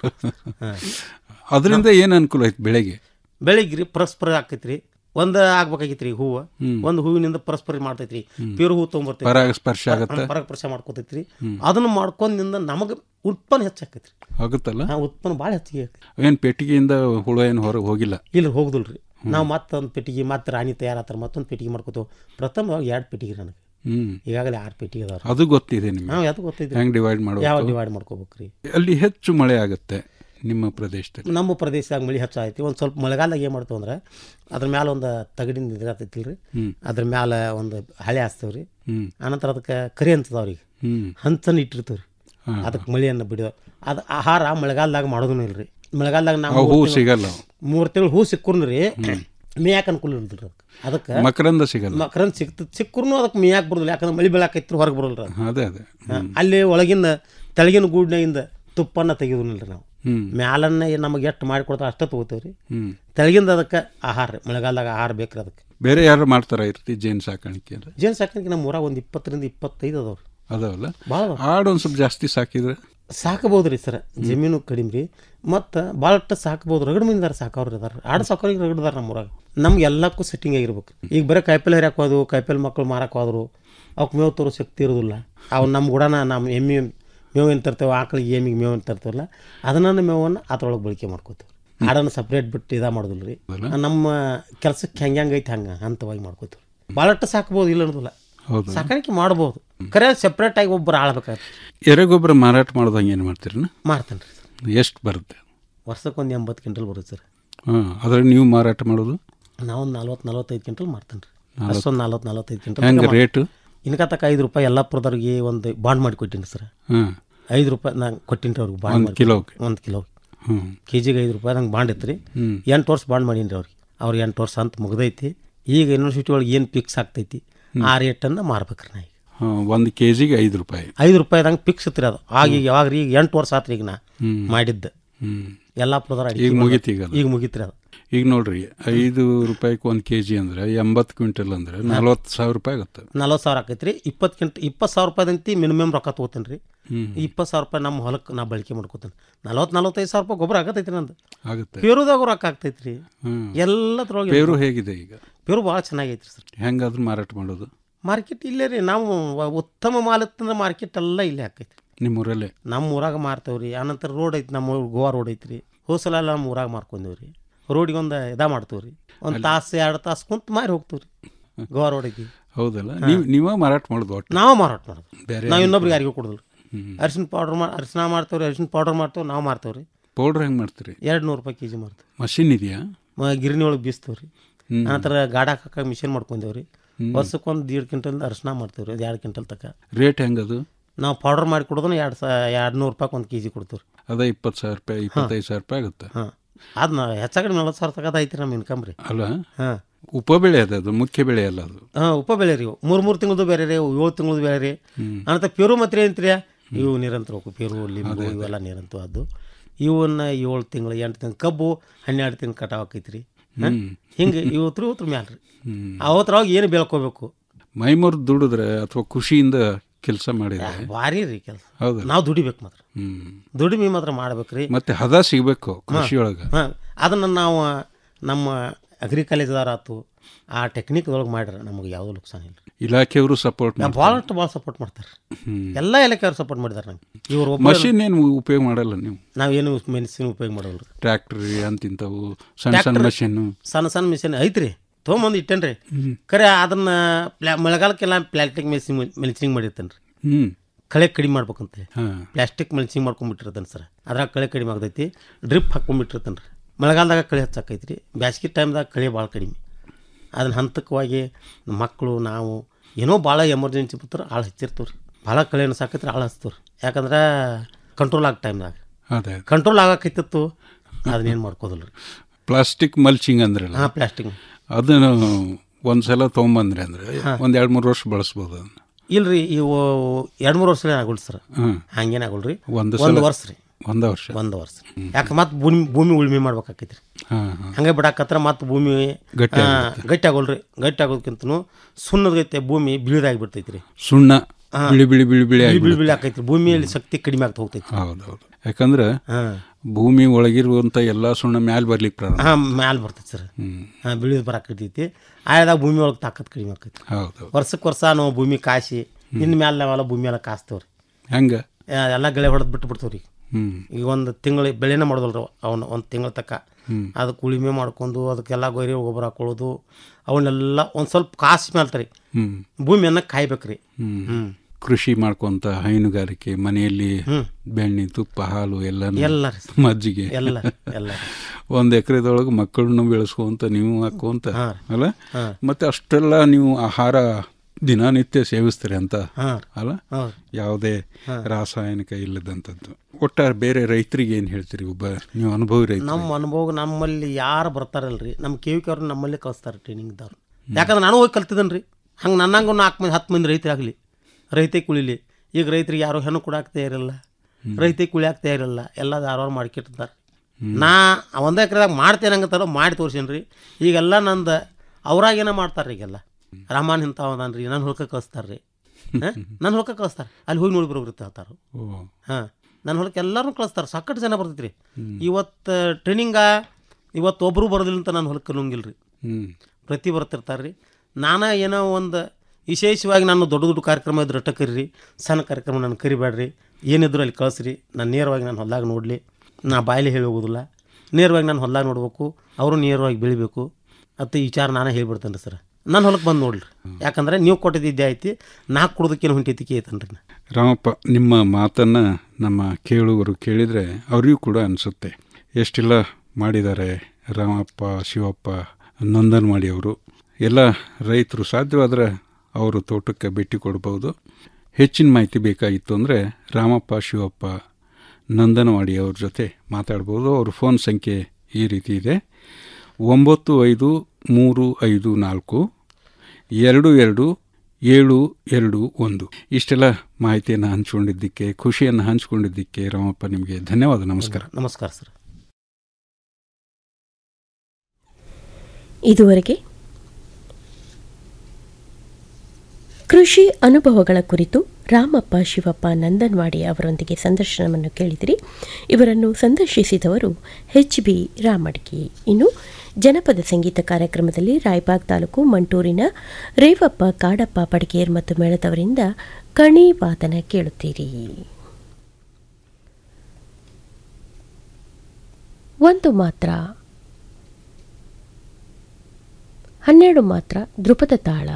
Speaker 14: ಅದರಿಂದ ಏನು ಅನುಕೂಲ ಐತೆ ಬೆಳೆಗೆ
Speaker 15: ಬೆಳಿಗ್ಗೆ ರೀ ಪರಸ್ಪರ ಆಕೈತಿ ರೀ ಒಂದು ಆಗ್ಬೇಕಾಗಿತ್ತು ರೀ ಹೂವು
Speaker 14: ಹ್ಮ್.
Speaker 15: ಒಂದು ಹೂವಿನಿಂದ ಪರಸ್ಪರ ಮಾಡ್ತೈತಿ ರೀ
Speaker 14: ಹ್ಮ್.
Speaker 15: ಪ್ಯೂರ್ ಹೂ ತೊಗೊಂಬರ್ತೀವಿ
Speaker 14: ಪರಾಗಸ್ಪರ್ಶ ಆಗತ್ತೆ.
Speaker 15: ಪರಾಗಸ್ಪರ್ಶ ಮಾಡ್ಕೋತೈತಿ ರೀ
Speaker 14: ಹ್ಮ್.
Speaker 15: ಅದನ್ನು ಮಾಡ್ಕೊಂಡಿಂದ ನಮಗೆ ಉತ್ಪನ್ನ ಹೆಚ್ಚಾಕೈತಿ ರೀ
Speaker 14: ಆಗುತ್ತಲ್ಲ
Speaker 15: ಹಾಂ ಉತ್ಪನ್ನ ಭಾಳ ಹೆಚ್ಚಿಗೆ ಆಕೈತಿ
Speaker 14: ಏನು ಪೆಟ್ಟಿಗೆಯಿಂದ ಹುಳ ಏನು ಹೊರಗೆ ಹೋಗಿಲ್ಲ
Speaker 15: ಇಲ್ಲ ಹೋಗುದಿಲ್ಲ ರೀ ನಾವು ಮತ್ತೊಂದು ಪೆಟ್ಟಿಗೆ ಮತ್ತೆ ರಾಣಿ ತಯಾರಾತಾರೆ ಮತ್ತೊಂದು ಪೆಟ್ಟಿಗೆ ಮಾಡ್ಕೋತೇವೆ ಪ್ರಥಮವಾಗಿ ಎರಡು ಪೆಟ್ಟಿಗೆ ನನಗೆ
Speaker 14: ಹ್ಮ್
Speaker 15: ಈಗಾಗಲೇ ಆರು ಪೆಟ್ಟಿಗೆ ಅದಾವ
Speaker 14: ಅದು ಗೊತ್ತಿದೆ ನಿಮ್ಗೆ
Speaker 15: ಹಾಂ ಅದು ಗೊತ್ತೈತಿ
Speaker 14: ಹೆಂಗ್ ಡಿವೈಡ್
Speaker 15: ಯಾವ
Speaker 14: ಮಾಡಬೇಕು
Speaker 15: ಡಿವೈಡ್ ಮಾಡ್ಕೋಬೇಕು ರೀ
Speaker 14: ಅಲ್ಲಿ ಹೆಚ್ಚು ಮಳೆ ಆಗುತ್ತೆ ನಿಮ್ಮ ಪ್ರದೇಶದಲ್ಲಿ
Speaker 15: ನಮ್ಮ ಪ್ರದೇಶದಾಗ ಮಳೆ ಹೆಚ್ಚಾಗೈತಿ ಒಂದು ಸ್ವಲ್ಪ ಮಳೆಗಾಲದಾಗ ಏನು ಮಾಡ್ತೇವೆ ಅಂದ್ರೆ ಅದ್ರ ಮ್ಯಾಲ ಒಂದು ತಗಡಿನ ಇದ್ರಾತೈತಿ ರೀ
Speaker 14: ಹ್ಮ್.
Speaker 15: ಅದ್ರ ಮ್ಯಾಲ ಒಂದು ಹಳೆ ಹಾಸ್ತೇವೆ ರೀ
Speaker 14: ಹ್ಮ್.
Speaker 15: ಆನಂತರ ಅದಕ್ಕೆ ಕರಿ ಅಂತದವ್ರಿ
Speaker 14: ಹ್ಮ್.
Speaker 15: ಹಂಚನ್ನು ಇಟ್ಟಿರ್ತೀವಿ ರೀ
Speaker 14: ಹಾ.
Speaker 15: ಅದಕ್ಕೆ ಮಳೆಯನ್ನು ಬಿಡೋ ಅದು ಆಹಾರ ಮಳೆಗಾಲದಾಗ ಮಾಡೋದೂ ಇಲ್ಲ ರೀ ಮಳೆಗಾಲದಾಗ ನಾವು
Speaker 14: ಆ ಹೂ
Speaker 15: ಮೂರ್ ತಿಂಗ್ಳು-
Speaker 14: ಸಿಗಲ್ಲ.
Speaker 15: ಮೂರು ತಿಂಗಳು ಹೂ ಸಿಕ್ಕೂರ್ನು ರೀ ಮೇಯಾಕ ಅನುಕೂಲ ಇಲ್ರಿ ಅದಕ್ಕೆ ಅದಕ್ಕೆ
Speaker 14: ಮಕರಂದ ಸಿಗಲ್ಲ
Speaker 15: ಮಕರಂದ ಸಿಕ್ತ ಸಿಕ್ಕೂರ್ನು ಅದಕ್ಕೆ ಮೇಯಾಕ ಬರೋದಿಲ್ಲ ಯಾಕಂದ್ರೆ ಮಳೆ ಬೆಳಕೈತ್ರಿ ಹೊರಗೆ ಬರೋಲ್ಲ ರೀ ಅದು.
Speaker 14: ಅದೇ ಅದೇ
Speaker 15: ಹಾ, ಅಲ್ಲಿ ಒಳಗಿನ ತೆಳಗಿನ ಗೂಡ್ನಾಗಿಂದ ತುಪ್ಪನ್ನ ತೆಗೆಯೋದಿಲ್ಲ ರೀ ನಾವು
Speaker 14: ಹ್ಮ್.
Speaker 15: ಮ್ಯಾಲನ್ನ ಏನ್ ನಮಗೆ ಎಷ್ಟು ಮಾಡಿಕೊಡ್ತಾರ ಅಷ್ಟೇ ತೊಗೋತೇವೆ ರೀ
Speaker 14: ಹ್ಮ್
Speaker 15: ತೆಳಗಿಂದ ಅದಕ್ಕೆ ಆಹಾರ ರೀ ಮಳೆಗಾಲದಾಗ ಆಹಾರ ಬೇಕ್ರಿ ಅದಕ್ಕೆ
Speaker 14: ಬೇರೆ ಯಾರು ಮಾಡ್ತಾರ ಇರ್ತಿ ಜೇನು ಸಾಕಾಣಿಕೆ ಅಂದ್ರೆ
Speaker 15: ಜೇನು ಸಾಕಾಣಿಕೆ ನಮ್ಮ ಊರಾಗ ಒಂದು ಇಪ್ಪತ್ತರಿಂದ ಇಪ್ಪತ್ತೈದು ಅದಾವ ರೀ
Speaker 14: ಅದಾವಲ್ಲ
Speaker 15: ಭಾಳ
Speaker 14: ಆಡು ಒಂದು ಸ್ವಲ್ಪ ಜಾಸ್ತಿ ಸಾಕಿದ್ರೆ
Speaker 15: ಸಾಕಬಹುದು ರೀ ಸರ್ ಜಮೀನು ಕಡಿಮೆ ರೀ ಮತ್ತು ಭಾಳಷ್ಟು ಸಾಕ್ಬೋದು ರಗಡ್ ಮಂದಿ ಇದಾರೆ ಸಾಕವ್ರು ಇದಾರೆ ಆಡು ಸಾಕೋರಿಗೆ ರಗಡ್ದಾರ ನಮ್ಮ ಊರಾಗ ನಮ್ಗೆ ಎಲ್ಲಕ್ಕೂ ಸೆಟ್ಟಿಂಗ್ ಆಗಿರ್ಬೇಕು ಈಗ ಬರೀ ಕಾಯಿಪಲ್ಲೆ ಹರಿಯಾಕ ಹೋದ್ವು ಕಾಯಿಪಲ್ಲೆ ಮಕ್ಕಳು ಮಾರಕ್ಕೆ ಹೋದ್ರು ಅವಕ್ಕೆ ಮೇವು ತರೋ ಶಕ್ತಿ ಇರೋದಿಲ್ಲ ಅವು ನಮ್ಮ ಗುಡನ ನಮ್ಮ ಎಮ್ಮೆ ಮೇವು ಏನು ತರ್ತೇವೆ ಆಕಳಿಗೆ ಏಮಿಗೆ ಮೇವು ಏನು ತರ್ತೇವಲ್ಲ ಅದನ್ನ ಮೇವನ್ನು ಅದ್ರೊಳಗೆ ಬಳಕೆ ಮಾಡ್ಕೋತೀವಿ ಆಡನ್ನು ಸಪ್ರೇಟ್ ಬಿಟ್ಟು ಇದಾ ಮಾಡೋದಿಲ್ಲ ರೀ ನಮ್ಮ ಕೆಲಸಕ್ಕೆ ಹೆಂಗೆ ಹೆಂಗೆ ಐತೆ ಹಂಗೆ ಹಂತವಾಗಿ ಮಾಡ್ಕೋತೀವಿ ಭಾಳಷ್ಟು ಸಾಕ್ಬೋದು ಇಲ್ಲ ಅನ್ನೋದಿಲ್ಲ
Speaker 14: ಹೌದು.
Speaker 15: ಸಾಕಾಣಿಕೆ ಮಾಡ್ಬೋದು ಖರೆ ಸಪ್ರೇಟ್ ಆಗಿ ಒಬ್ಬರು ಆಳ್ಬೇಕಾಗ್ತದೆ
Speaker 14: ಎರೆಗೊಬ್ಬರ ಮಾರಾಟ ಮಾಡ್ದಂಗೆ ಏನು ಮಾಡ್ತೀರಿ
Speaker 15: ಮಾಡ್ತೇನೆ ರೀ
Speaker 14: ಎಷ್ಟು ಬರುತ್ತೆ
Speaker 15: ವರ್ಷಕ್ಕೆ ಒಂದು ಎಂಬತ್ತು ಕ್ವಿಂಟಲ್ ಬರುತ್ತೆ ಸರ್
Speaker 14: ಹಾಂ ಅದ್ರಾಗ ನೀವು ಮಾರಾಟ ಮಾಡೋದು
Speaker 15: ನಾವೊಂದು ನಲ್ವತ್ತು ನಲ್ವತ್ತೈದು ಕ್ವಿಂಟಲ್ ಮಾಡ್ತೇನೆ ರೀ
Speaker 14: ನಲ್ವತ್ತು-
Speaker 15: ಅಷ್ಟೊಂದು ನಲ್ವತ್ತು ನಲ್ವತ್ತೈದು ಕ್ವಿಂಟಲ್
Speaker 14: ಹೆಂಗೆ
Speaker 15: ತನಕ ಮಾಡ್-
Speaker 14: ರೇಟು?
Speaker 15: ಇನ್ಕ ತಕ್ಕ ಐದು ರೂಪಾಯಿ ಎಲ್ಲಪ್ಪರದವ್ರಿಗೆ ಒಂದು ಬಾಂಡ್ ಮಾಡಿ ಕೊಟ್ಟಿನಿ ಸರ್
Speaker 14: ಹಾಂ.
Speaker 15: ಐದು ರೂಪಾಯಿ ನಾನು ಕೊಟ್ಟಿನಿ ರೀ ಅವ್ರಿಗೆ ಬಾಂಡ್
Speaker 14: ಒಂದ್ ಕಿಲೋಗೆ?
Speaker 15: ಒಂದು ಕಿಲೋ
Speaker 14: ಹ್ಞೂ
Speaker 15: ಕೆ ಜಿಗೆ ಐದು ರೂಪಾಯಿ ನಂಗೆ ಬಾಂಡ್ ಇತ್ತು ರೀ
Speaker 14: ಹ್ಮ್.
Speaker 15: ಎಂಟು ವರ್ಷ ಬಾಂಡ್ ಮಾಡೀನಿ ರೀ ಅವ್ರಿಗೆ ಅವ್ರಿಗೆ ಎಂಟು ವರ್ಷ ಅಂತ ಮುಗ್ದೈತಿ ಈಗ ಯೂನಿವರ್ಸಿಟಿ ಒಳಗೆ ಏನು ಫಿಕ್ಸ್ ಆಗ್ತೈತಿ ಆ ರೇಟನ್ನು ಮಾರ್ಬೇಕ್ರಿ ನಾ ಈಗ
Speaker 14: ಹಾಂ ಒಂದು ಕೆ ಜಿಗೆ ಐದು ರೂಪಾಯಿ
Speaker 15: ಐದು ರೂಪಾಯಿದಂಗೆ ಫಿಕ್ಸ್ ಇತ್ತು ರೀ ಅದು ಆಗ ಈಗ ಯಾವಾಗ ರೀ ಈಗ ಎಂಟು ವರ್ಷ ಆತ್ರಿ ಈಗ ನಾ
Speaker 14: ಹ್ಮ್.
Speaker 15: ಮಾಡಿದ್ದು
Speaker 14: ಹ್ಮ್.
Speaker 15: ಎಲ್ಲ ಪ್ರದಾರ
Speaker 14: ಈಗ ಮುಗೀತು ಈಗ ಅದು.
Speaker 15: ಈಗ ಮುಗೀತು ರೀ ಅದು
Speaker 14: ಈಗ ನೋಡ್ರಿ ಐದು ರೂಪಾಯಿಗೆ ಒಂದು ಕೆ ಜಿ ಅಂದ್ರೆ ಎಂಬತ್ತು ಕ್ವಿಂಟಲ್ ಅಂದ್ರೆ ನಲ್ವತ್ತು ಸಾವಿರ ರೂಪಾಯಿ ಆಗುತ್ತೆ
Speaker 15: ನಲ್ವತ್ತು ಸಾವಿರ ಆಕೈತೆ ರೀ ಇಪ್ಪತ್ತು ಕ್ವಿಂಟ್ ಇಪ್ಪತ್ತು ಸಾವಿರ ರೂಪಾಯಿದಂತಿ ಮಿನಿಮಮ್ ರೊಕ್ಕ ತೊಗೋತೇನೆ ರೀ
Speaker 14: ಹ್ಮ್.
Speaker 15: ಇಪ್ಪತ್ತು ಸಾವಿರ ರೂಪಾಯಿ ನಮ್ಮ ಹೊಲಕ್ಕೆ ನಾ ಬಳಕೆ ಮಾಡ್ಕೋತೇನೆ ನಲ್ವತ್ತು ನಲ್ವತ್ತೈದು ಸಾವಿರ ರೂಪಾಯಿ ಗೊಬ್ಬರ ಆಗತೈತಿ ನಂದು
Speaker 14: ಆಗುತ್ತೆ
Speaker 15: ಪೇರುದಾಗ ರೊಕ್ಕ ಆಗ್ತೈತಿ ರೀ
Speaker 14: ಹ್ಮ್.
Speaker 15: ಎಲ್ಲದ್ರೊಳಗೆ
Speaker 14: ಪೇರು ಹೇಗಿದೆ ಈಗ
Speaker 15: ಪೇರು ಭಾಳ ಚೆನ್ನಾಗೈತಿ ಸರ್
Speaker 14: ಹೆಂಗಾದ್ರೂ ಮಾರಾಟ ಮಾಡೋದು
Speaker 15: ಮಾರ್ಕೆಟ್ ಇಲ್ಲೇ ರೀ ನಾವು ವ- ಉತ್ತಮ ಮಾಲ್ ಇತ್ತಂದ್ರೆ ಮಾರ್ಕೆಟ್ ಎಲ್ಲ ಇಲ್ಲೇ ಆಕೈತಿ
Speaker 14: ನಿಮ್ಮ ಊರಲ್ಲೇ
Speaker 15: ನಮ್ಮ ಊರಾಗ ಮಾರ್ತೇವೆ ರೀ ಆನಂತರ ರೋಡ್ ಐತಿ ನಮ್ಮ ಊರ್ ಗೋವಾ ರೋಡ್ ಐತಿ ರೀ ಹೋಸಲ ಎಲ್ಲ ನಮ್ಮ ಊರಾಗ ಮಾರ್ಕೊಂಡೇವೆ ರೀ ರೋಡಿಗೆ ಒಂದು ಇದಾ ಮಾಡ್ತೇವೆ ರೀ ಒಂದು ತಾಸು ಎರಡು ತಾಸು ಕುಂತು ಮಾರಿ ಹೋಗ್ತೀವಿ ರೀ ಗೋವಾ ರೋಡ್ ಐತಿ
Speaker 14: ಹೌದಲ್ಲ ನೀವು ನೀವೇ ಮಾರಾಟ ಮಾಡೋದು ಒಟ್ಟು
Speaker 15: ನಾವು ಮಾರಾಟ ಮಾಡೋದು
Speaker 14: ಬೇರೆ
Speaker 15: ನಾವು ಇನ್ನೊಬ್ರಿಗೆ ಯಾರಿಗೂ ಕೊಡೋದಿಲ್ಲ
Speaker 14: ಹ್ಮ್.
Speaker 15: ಅರಿಶಿನ ಪೌಡ್ರ್ ಮಾ ಅರಿಶಿನ ಮಾಡ್ತೇವೆ ರೀ ಅರಿಶಿನ ಪೌಡರ್ ಮಾಡ್ತೇವೆ ನಾವು ಮಾರ್ತೇವೆ ರೀ
Speaker 14: ಪೌಡ್ರ್ ಹೆಂಗೆ ಮಾಡ್ತೀರಿ
Speaker 15: ಎರಡು ನೂರು ರೂಪಾಯಿ ಕೆ ಜಿ ಮಾಡ್ತೇವೆ
Speaker 14: ಮಷಿನ್ ಇದೆಯಾ
Speaker 15: ಮ ಗಿರಣಿ ಒಳಗೆ ಬೀಸ್ತೇವೆ ರೀ
Speaker 14: ಹ್ಮ್.
Speaker 15: ನಂತರ ಗಾಡಾಕ್ ಹಾಕೋ ಮಿಷಿನ್ ಮಾಡ್ಕೊಂಡೇವೆ ರೀ
Speaker 14: ಹ್ಮ್.
Speaker 15: ವರ್ಷಕ್ಕೆ ಒಂದು ದೀಡ್ ಕ್ವಿಂಟಲ್ ಅರಿಶಿನ ಮಾಡ್ತೇವೆ ರೀ ಒಂದು ಎರಡು ಕ್ವಿಂಟಲ್ ತನಕ
Speaker 14: ರೇಟ್ ಹೆಂಗದು
Speaker 15: ನಾವು ಪೌಡರ್ ಮಾಡಿ ಕೊಡೋದನ್ನ ಎರಡು ಸಾ ಎರಡು ನೂರು ರೂಪಾಯಿ ಒಂದು ಕೆ ಜಿ ಕೊಡ್ತೀವಿ ರೀ
Speaker 14: ಅದ ಇಪ್ಪತ್ತು ಸಾವಿರ ರೂಪಾಯಿ ಇಪ್ಪತ್ತೈದು ಸಾವಿರ ರೂಪಾಯಿ ಆಗುತ್ತೆ
Speaker 15: ಹಾಂ ಅದನ್ನ ಹೆಚ್ಚಾಗಿ ನಲ್ವತ್ತು ಸಾವಿರ ತಗದ ಐತಿ ನಮ್ಮ ಇನ್ಕಮ್ ರೀ
Speaker 14: ಅಲ್ಲ
Speaker 15: ಹಾಂ
Speaker 14: ಉಪಬೆಳೆ ಅದ ಅದು ಮುಖ್ಯ ಬೆಳೆ ಅಲ್ಲ ಅದು
Speaker 15: ಹಾಂ ಉಪ ಬೆಳೆ ರೀ ಮೂರು ಮೂರು ತಿಂಗಳದು ಬೇರೆ ರೀ ಏಳು ತಿಂಗಳದು ಬೇರೆ ರೀ
Speaker 14: ಹ್ಮ್.
Speaker 15: ಅನಂತರ ಪೇರು ಮತ್ತೆ ಅಂತ್ರಿ ಇವು ನಿರಂತರ ಹೋಗು ಪೇರು ಲಿಂಬು ಇವೆಲ್ಲ ನಿರಂತರದ್ದು ಇವನ್ನ ಏಳು ತಿಂಗಳು ಎಂಟು ತಿಂಗಳು ಕಬ್ಬು ಹನ್ನೆರಡು ತಿಂಗಳು ಕಟಾವ್ ಆಕೈತಿ ರೀ
Speaker 14: ಹ್ಮ್.
Speaker 15: ಹಿಂಗೆ ಇವತ್ತು ಇವತ್ತು ಮ್ಯಾಲ ರೀ
Speaker 14: ಹ್ಮ್.
Speaker 15: ಅವತ್ತರವಾಗ ಏನು ಬೆಳ್ಕೋಬೇಕು
Speaker 14: ಮೈಮೂರು ದುಡಿದ್ರೆ ಅಥವಾ ಖುಷಿಯಿಂದ ಕೆಲಸ ಮಾಡಿದ್ರೆ
Speaker 15: ಭಾರಿ ರೀ ಕೆಲಸ
Speaker 14: ಹೌದು
Speaker 15: ನಾವು ದುಡಿಬೇಕು ಮಾತ್ರ
Speaker 14: ಹ್ಮ್
Speaker 15: ದುಡಿಮೆ ಮಾತ್ರ ಮಾಡ್ಬೇಕು ರೀ
Speaker 14: ಮತ್ತೆ ಹದ ಸಿಗ್ಬೇಕು ಕೃಷಿಯೊಳಗೆ
Speaker 15: ಹಾಂ ಅದನ್ನು ನಾವು ನಮ್ಮ ಅಗ್ರಿ ಕಾಲೇಜ್ದಾರ ಆತು ಆ ಟೆಕ್ನಿಕ್ದೊಳಗೆ ಮಾಡ್ರೆ ನಮಗೆ ಯಾವುದೂ ನುಕ್ಸಾನ ಇಲ್ಲ
Speaker 14: ಇಲಾಖೆಯವರು ಸಪೋರ್ಟ್
Speaker 15: ಭಾಳಷ್ಟು ಭಾಳ ಸಪೋರ್ಟ್ ಮಾಡ್ತಾರೆ
Speaker 14: ಹ್ಮ್.
Speaker 15: ಎಲ್ಲ ಇಲಾಖೆಯವ್ರು ಸಪೋರ್ಟ್ ಮಾಡಿದ್ದಾರೆ ನಂಗೆ ಇವರು
Speaker 14: ಮಷಿನ್ ಏನು ಉಪಯೋಗ ಮಾಡಲ್ಲ ನೀವು
Speaker 15: ನಾವೇನು ಮೆಣಸಿನ ಉಪಯೋಗ ಮಾಡೋಲ್ಲ ರೀ
Speaker 14: ಟ್ರ್ಯಾಕ್ಟ್ರಿ ಅಂತಿಂತವು ಸಣ್ಣ ಸಣ್ಣ ಮಷಿನ್
Speaker 15: ಸಣ್ಣ ಸಣ್ಣ ಮಿಷನ್ ಐತ್ರಿ ತೊಗೊಂಬಂದು ಇಟ್ಟೇನ್ರಿ ಖರೆ ಅದನ್ನ ಪ್ಲಾ ಮಳೆಗಾಲಕ್ಕೆಲ್ಲ ಪ್ಲಾಸ್ಟಿಕ್ ಮೆಣಸಿನ ಮೆಣಸಿಂಗ್ ಮಾಡಿರ್ತೇನೆ ರೀ
Speaker 14: ಹ್ಮ್
Speaker 15: ಕಳೆ ಕಡಿಮೆ ಮಾಡ್ಬೇಕಂತ
Speaker 14: ಹಾ.
Speaker 15: ಪ್ಲಾಸ್ಟಿಕ್ ಮೆಣಸಿಂಗ್ ಮಾಡ್ಕೊಂಡ್ಬಿಟ್ಟಿರ್ತೇನೆ ಸರ್ ಅದ್ರಾಗ ಕಳೆ ಕಡಿಮೆ ಆಗ್ತೈತಿ ಡ್ರಿಪ್ ಹಾಕ್ಕೊಂಡ್ಬಿಟ್ಟಿರ್ತೇನೆ ರೀ ಮಳೆಗಾಲದಾಗ ಕಳೆ ಹೆಚ್ಚಾಕೈತಿ ರೀ ಬ್ಯಾಸ್ಗೆ ಟೈಮ್ದಾಗ ಕಳೆ ಭಾಳ ಕಡಿಮೆ ಅದನ್ನ ಹಂತಕವಾಗಿ ಮಕ್ಕಳು ನಾವು ಏನೋ ಭಾಳ ಎಮರ್ಜೆನ್ಸಿ ಬಿತ್ತರ ಆಳು ಹಚ್ಚಿರ್ತೀವಿ ರೀ ಭಾಳ ಕಳೆಯನ್ನು ಸಾಕೈತ್ರಿ ಆಳು ಹಚ್ತೀವಿ ರೀ ಯಾಕಂದ್ರೆ ಕಂಟ್ರೋಲ್ ಆಗೋ ಟೈಮ್ದಾಗ
Speaker 14: ಅದೇ
Speaker 15: ಕಂಟ್ರೋಲ್ ಆಗಕೈತಿತ್ತು ಅದನ್ನೇನು ಮಾಡ್ಕೋದಿಲ್ಲ ರೀ
Speaker 14: ಪ್ಲಾಸ್ಟಿಕ್ ಮಲ್ಚಿಂಗ್ ಅಂದ್ರಲ್ಲ
Speaker 15: ಹಾಂ ಪ್ಲಾಸ್ಟಿಕ್
Speaker 14: ಅದನ್ನು ಒಂದ್ಸಲ ತೊಗೊಂಬಂದ್ರಿ ಅಂದ್ರೆ ಒಂದ್ ಎರಡ್ ಮೂರು ವರ್ಷ ಬಳಸ್ಬೋದು ಅದನ್ನ
Speaker 15: ಇಲ್ರಿ ಇವು ಎರಡು ಮೂರು ವರ್ಷ ಆಗೋಲ್ ಸರ್
Speaker 14: ಹ್ಮ್.
Speaker 15: ಹಂಗೇನು ಆಗೋಲ್ ರೀ
Speaker 14: ಒಂದು
Speaker 15: ಒಂದು
Speaker 14: ಸಲ-
Speaker 15: ವರ್ಷ ರೀ
Speaker 14: ಒಂದ ವರ್ಷ
Speaker 15: ಒಂದು ವರ್ಷ ಯಾಕೆ ಮತ್ತೆ ಭೂಮಿ ಭೂಮಿ ಉಳುಮೆ ಮಾಡ್ಬೇಕಾಕೈತಿ ರೀ
Speaker 14: ಹಾ ಹಾ
Speaker 15: ಹಂಗೆ ಬಿಡಾಕತ್ರ ಮತ್ತೆ ಭೂಮಿ
Speaker 14: ಗಟ್ಟಿ
Speaker 15: ಆ,
Speaker 14: ಆಗ್ಬಿಡುತ್ತೆ.
Speaker 15: ಗಟ್ಟಿ ಆಗೋಲ್ರಿ ಗಟ್ಟಿ ಆಗೋದಕ್ಕಿಂತನೂ ಸುಣ್ಣದ ಗೈತೆ ಭೂಮಿ ಬಿಳಿದಾಗಿ ಬಿಡ್ತೈತಿ ರೀ
Speaker 14: ಸುಣ್ಣ
Speaker 15: ಹಾ.
Speaker 14: ಬಿಳಿ ಬಿಳಿ ಬಿಳಿ ಬಿಳಿ
Speaker 15: ಬಿಳಿ ಬಿಳಿ
Speaker 14: ಆಗ್ಬಿಡುತ್ತೆ.
Speaker 15: ಬಿಳಿ ಆಕೈತಿ ಭೂಮಿಯಲ್ಲಿ ಶಕ್ತಿ ಕಡಿಮೆ ಆಗ್ತಾ ಹೋಗ್ತೈತಿ
Speaker 14: ಹೌದೌದು ಯಾಕಂದ್ರೆ
Speaker 15: ಹಾ.
Speaker 14: ಭೂಮಿ ಒಳಗಿರುವಂತ ಎಲ್ಲಾ ಸುಣ್ಣ ಮ್ಯಾಲ್ ಬರ್ಲಿಕ್ಕೆ ಪ್ರಾರಂಭ
Speaker 15: ಹಾಂ ಮ್ಯಾಲೆ ಬರ್ತೈತಿ ಸರ್
Speaker 14: ಹ್ಮ್.
Speaker 15: ಹಾಂ ಬಿಳಿದು ಬರಾಕೈತೈತಿ ಆಯದಾಗ ಭೂಮಿ ಒಳಗೆ ತಾಕತ್ ಕಡಿಮೆ ಆಕೈತಿ
Speaker 14: ಹೌದು
Speaker 15: ವರ್ಷಕ್ಕೆ ವರ್ಷ ನಾವು ಭೂಮಿ ಕಾಸಿ ಇನ್ನು ಮ್ಯಾಲೆ ನಾವೆಲ್ಲ ಭೂಮಿ ಎಲ್ಲ ಕಾಸ್ತೇವೆ ರೀ
Speaker 14: ಹೆಂಗ
Speaker 15: ಎಲ್ಲ ಗಳೆ ಹೊಡೆದು ಬಿಟ್ಟು ಬಿಡ್ತೇವೆ ರೀ
Speaker 14: ಹ್ಮ್
Speaker 15: ಈಗ ಒಂದು ತಿಂಗಳು ಬೆಳೆನೇ ಮಾಡೋದಲ್ರಿ ಅವನು ಒಂದು ತಿಂಗಳ ತಕ್ಕ
Speaker 14: ಹ್ಮ್.
Speaker 15: ಅದಕ್ಕೆ ಉಳಿಮೆ ಮಾಡ್ಕೊಂಡು ಅದಕ್ಕೆಲ್ಲ ಗೊಯ್ರಿ ಗೊಬ್ಬರ ಹಾಕೊಳ್ಳೋದು ಅವನ್ನೆಲ್ಲ ಒಂದು ಸ್ವಲ್ಪ ಕಾಸು ಮೇಲ್ತಾರೆ
Speaker 14: ಹ್ಮ್
Speaker 15: ಭೂಮಿಯನ್ನ ಕಾಯ್ಬೇಕ್ರಿ
Speaker 14: ಹ್ಮ್
Speaker 15: ಹ್ಮ್.
Speaker 14: ಕೃಷಿ ಮಾಡ್ಕೊಂತ ಹೈನುಗಾರಿಕೆ ಮನೆಯಲ್ಲಿ
Speaker 15: ಹ್ಮ್.
Speaker 14: ಬೆಣ್ಣೆ ತುಪ್ಪ ಹಾಲು ಎಲ್ಲ
Speaker 15: ಎಲ್ಲ ರೀ.
Speaker 14: ಮಜ್ಜಿಗೆ
Speaker 15: ಎಲ್ಲ, ಎಲ್ಲ.
Speaker 14: ಒಂದ್ ಎಕರೆದೊಳಗೆ ಮಕ್ಕಳನ್ನು ಬೆಳೆಸ್ಕೊಂತ ನೀವು ಹಾಕೋಂತ
Speaker 15: ಹಾ.
Speaker 14: ಅಲ್ಲ
Speaker 15: ಹಾ.
Speaker 14: ಮತ್ತೆ ಅಷ್ಟೆಲ್ಲ ನೀವು ಆಹಾರ ದಿನನಿತ್ಯ ಸೇವಿಸ್ತೀರಿ ಅಂತ
Speaker 15: ಹಾ.
Speaker 14: ಅಲ್ಲ
Speaker 15: ಹೌದು.
Speaker 14: ಯಾವುದೇ
Speaker 15: ಹಾ.
Speaker 14: ರಾಸಾಯನಿಕ ಇಲ್ಲದಂಥದ್ದು ಒಟ್ಟಾರೆ ಬೇರೆ ರೈತರಿಗೆ ಏನು ಹೇಳ್ತೀರಿ ಒಬ್ಬ ನೀವು ಅನುಭವಿ ರೈತ
Speaker 15: ನಮ್ಮ ಅನುಭವ ನಮ್ಮಲ್ಲಿ ಯಾರು ಬರ್ತಾರಲ್ರಿ ನಮ್ಮ ಕೇವಿಕವ್ರು ನಮ್ಮಲ್ಲಿ ಕಳಿಸ್ತಾರೆ ಟ್ರೈನಿಂಗ್ದವ್ರು ಯಾಕಂದ್ರೆ ನಾನು ಹೋಗಿ ಕಲ್ತಿದ್ದೇನೆ ರೀ ಹಂಗೆ ನನ್ನಂಗೆ ನಾಲ್ಕು ಮಂದಿ ಹತ್ತು ಮಂದಿ ರೈತರಾಗಲಿ ರೈತೆ ಕುಳಿಲಿ ಈಗ ರೈತರಿಗೆ ಯಾರು ಹೆಣ್ಣು ಕೊಡಾಕ್ತಾ ಇರಲ್ಲ ರೈತೆ ಕುಳಿ ಆಗ್ತಾ ಇರಲ್ಲ ಎಲ್ಲ ಧಾರವಾಡ ಮಾಡ್ಕಿಟ್ಟಿರ್ತಾರೆ ನಾ ಒಂದೇ ಎಕರೆದಾಗ ಮಾಡ್ತೇನೆ ಹಂಗತ್ತಾರೋ ಮಾಡಿ ತೋರ್ಸೇನಿ ರೀ ಈಗೆಲ್ಲ ನಂದು ಅವ್ರಾಗೇನ ಮಾಡ್ತಾರೆ ಈಗೆಲ್ಲ ರಾಮಾನ್ ಇಂಥ ಅದಾನ ರೀ ನನ್ನ ಹೊಲಕ್ಕೆ ಕಳಿಸ್ತಾರೆ ರೀ ನನ್ನ ಹೊಲಕ್ಕೆ ಕಳಿಸ್ತಾರೆ ಅಲ್ಲಿ ಹೋಗಿ ನೋಡಿ ಬರೋಗ್ರಿ ಹೇಳ್ತಾರೆ
Speaker 14: ಓ
Speaker 15: ಹಾಂ ನನ್ನ ಹೊಲಕ್ಕೆ ಎಲ್ಲರೂ ಕಳಿಸ್ತಾರೆ ಸಾಕಷ್ಟು ಜನ ಬರ್ತೈತೆ ರೀ ಇವತ್ತು ಟ್ರೈನಿಂಗ ಇವತ್ತು ಒಬ್ಬರು ಬರೋದಿಲ್ಲ ಅಂತ ನಾನು ಹೊಲಕ್ಕೆ ನುಂಗಿಲ್ಲ ರೀ
Speaker 14: ಹ್ಮ್
Speaker 15: ಪ್ರತಿ ಬರ್ತಿರ್ತಾರೆ ರೀ ನಾನು ಏನೋ ಒಂದು ವಿಶೇಷವಾಗಿ ನಾನು ದೊಡ್ಡ ದೊಡ್ಡ ಕಾರ್ಯಕ್ರಮ ಇದ್ರೆ ಅಟ್ಟ ಕರೀರಿ ಸಣ್ಣ ಕಾರ್ಯಕ್ರಮ ನಾನು ಕರಿಬೇಡ್ರಿ ಏನಿದ್ರು ಅಲ್ಲಿ ಕಳಿಸ್ರಿ ನಾನು ನೇರವಾಗಿ ನಾನು ಹೊಲ್ದಾಗ ನೋಡಲಿ ನಾ ಬಾಯಲ್ಲಿ ಹೇಳಿ ಹೋಗೋದಿಲ್ಲ ನೇರವಾಗಿ ನಾನು ಹೊಲ್ದಾಗ ನೋಡ್ಬೇಕು ಅವರು ನೇರವಾಗಿ ಬೆಳಿಬೇಕು ಮತ್ತು ಈ ವಿಚಾರ ನಾನೇ ಹೇಳ್ಬಿಡ್ತೇನೆ ರೀ ಸರ್ ನನ್ನ ಹೊಲಕ್ಕೆ ಬಂದು ನೋಡ್ರಿ ಯಾಕಂದ್ರೆ ನೀವು ಕೊಟ್ಟಿದ್ದೆ ಐತಿ ನಾಲ್ಕು ಕುಡ್ದಕ್ಕೇನು ಹೊಂಟೈತಿಕೆ ಐತನ್ರಿ ನಾ
Speaker 14: ರಾಮಪ್ಪ ನಿಮ್ಮ ಮಾತನ್ನು ನಮ್ಮ ಕೇಳುಗರು ಕೇಳಿದರೆ ಅವರಿಗೂ ಕೂಡ ಅನಿಸುತ್ತೆ ಎಷ್ಟೆಲ್ಲ ಮಾಡಿದ್ದಾರೆ ರಾಮಪ್ಪ ಶಿವಪ್ಪ ನಂದನ್ ಮಾಡಿ ಅವರು ಎಲ್ಲ ರೈತರು ಸಾಧ್ಯವಾದರೆ ಅವರು ತೋಟಕ್ಕೆ ಭೇಟಿ ಕೊಡ್ಬೋದು ಹೆಚ್ಚಿನ ಮಾಹಿತಿ ಬೇಕಾಗಿತ್ತು ಅಂದರೆ ರಾಮಪ್ಪ ಶಿವಪ್ಪ ನಂದನವಾಡಿ ಅವ್ರ ಜೊತೆ ಮಾತಾಡ್ಬೋದು ಅವ್ರ ಫೋನ್ ಸಂಖ್ಯೆ ಈ ರೀತಿ ಇದೆ ಒಂಬತ್ತು ಐದು ಮೂರು ಐದು ನಾಲ್ಕು ಎರಡು ಎರಡು ಏಳು ಎರಡು ಒಂದು ಇಷ್ಟೆಲ್ಲ ಮಾಹಿತಿಯನ್ನು ಹಂಚ್ಕೊಂಡಿದ್ದಕ್ಕೆ ಖುಷಿಯನ್ನು ಹಂಚ್ಕೊಂಡಿದ್ದಕ್ಕೆ ರಾಮಪ್ಪ ನಿಮಗೆ ಧನ್ಯವಾದ ನಮಸ್ಕಾರ
Speaker 15: ನಮಸ್ಕಾರ ಸರ್
Speaker 1: ಇದುವರೆಗೆ ಕೃಷಿ ಅನುಭವಗಳ ಕುರಿತು ರಾಮಪ್ಪ ಶಿವಪ್ಪ ನಂದನ್ವಾಡಿ ಅವರೊಂದಿಗೆ ಸಂದರ್ಶನವನ್ನು ಕೇಳಿದಿರಿ ಇವರನ್ನು ಸಂದರ್ಶಿಸಿದವರು ಎಚ್ ಬಿ ರಾಮಡ್ಗಿ ಇನ್ನು ಜನಪದ ಸಂಗೀತ ಕಾರ್ಯಕ್ರಮದಲ್ಲಿ ರಾಯಬಾಗ್ ತಾಲೂಕು ಮಂಟೂರಿನ ರೇವಪ್ಪ ಕಾಡಪ್ಪ ಪಡಿಗೇರ್ ಮತ್ತು ಮೇಳದವರಿಂದ ಕಣಿ ವಾದನ ಕೇಳುತ್ತೀರಿ ಒಂದು ಮಾತ್ರ ಹನ್ನೆರಡು ಮಾತ್ರ ಧ್ರುಪದ ತಾಳ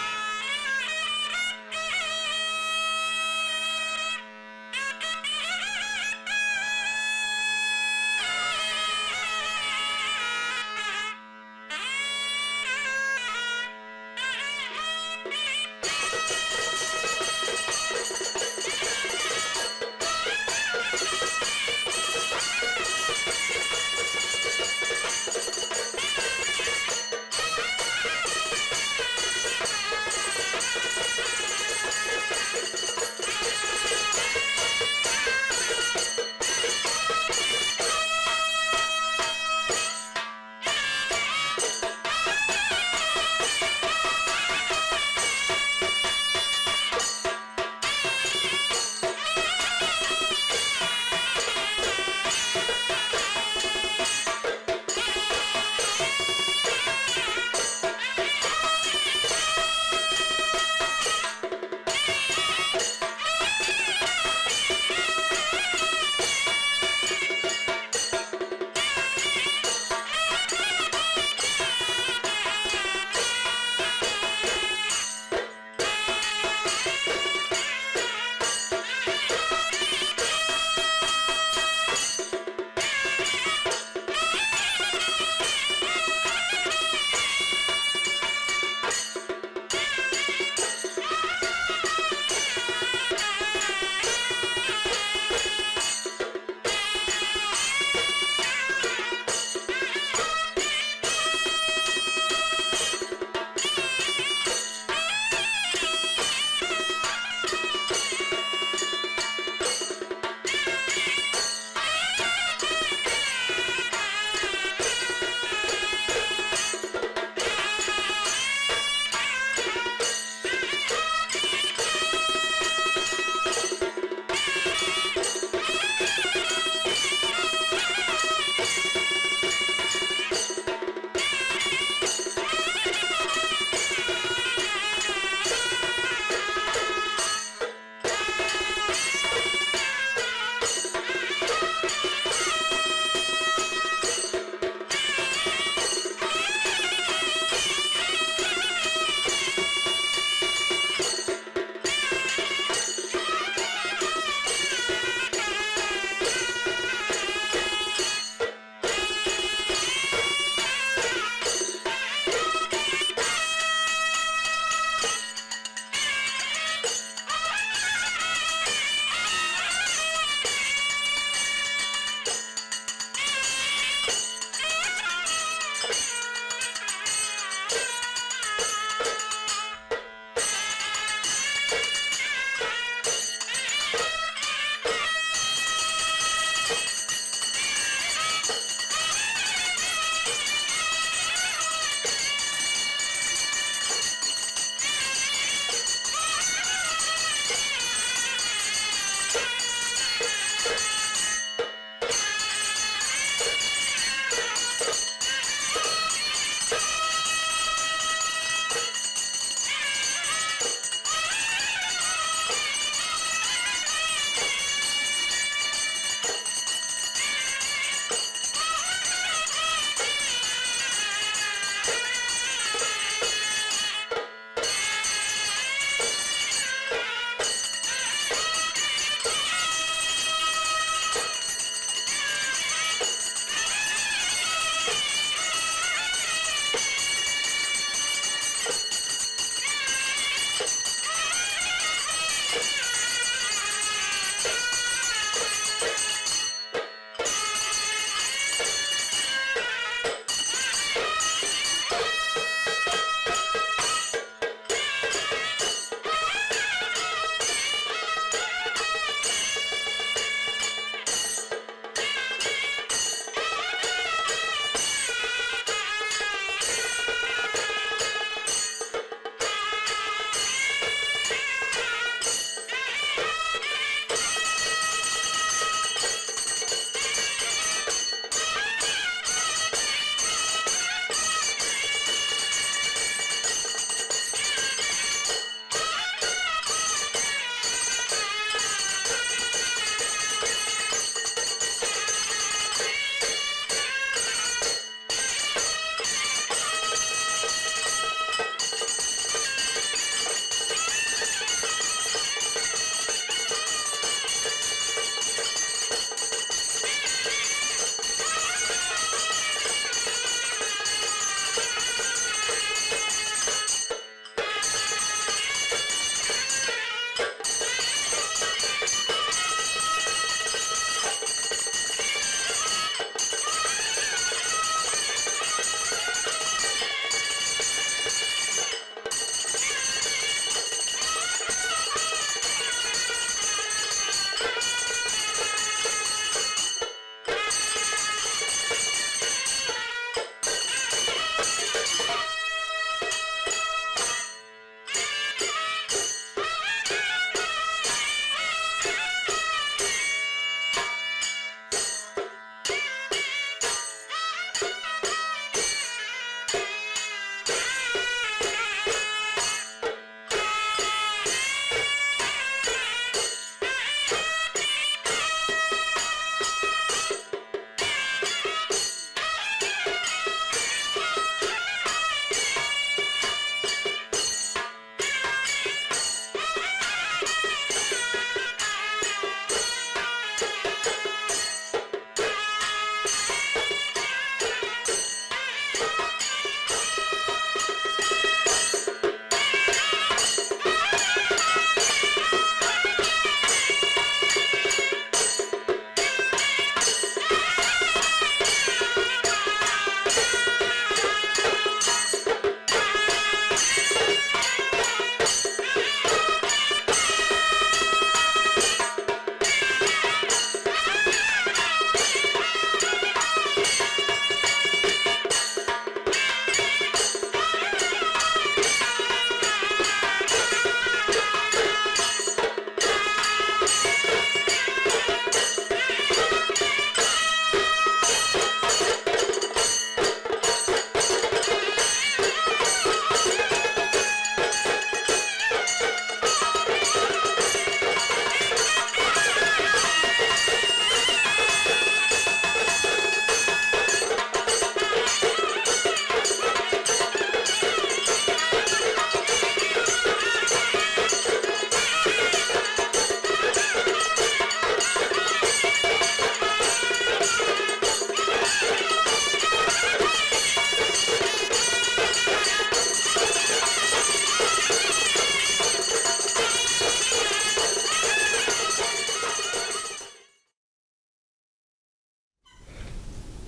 Speaker 16: Thank you.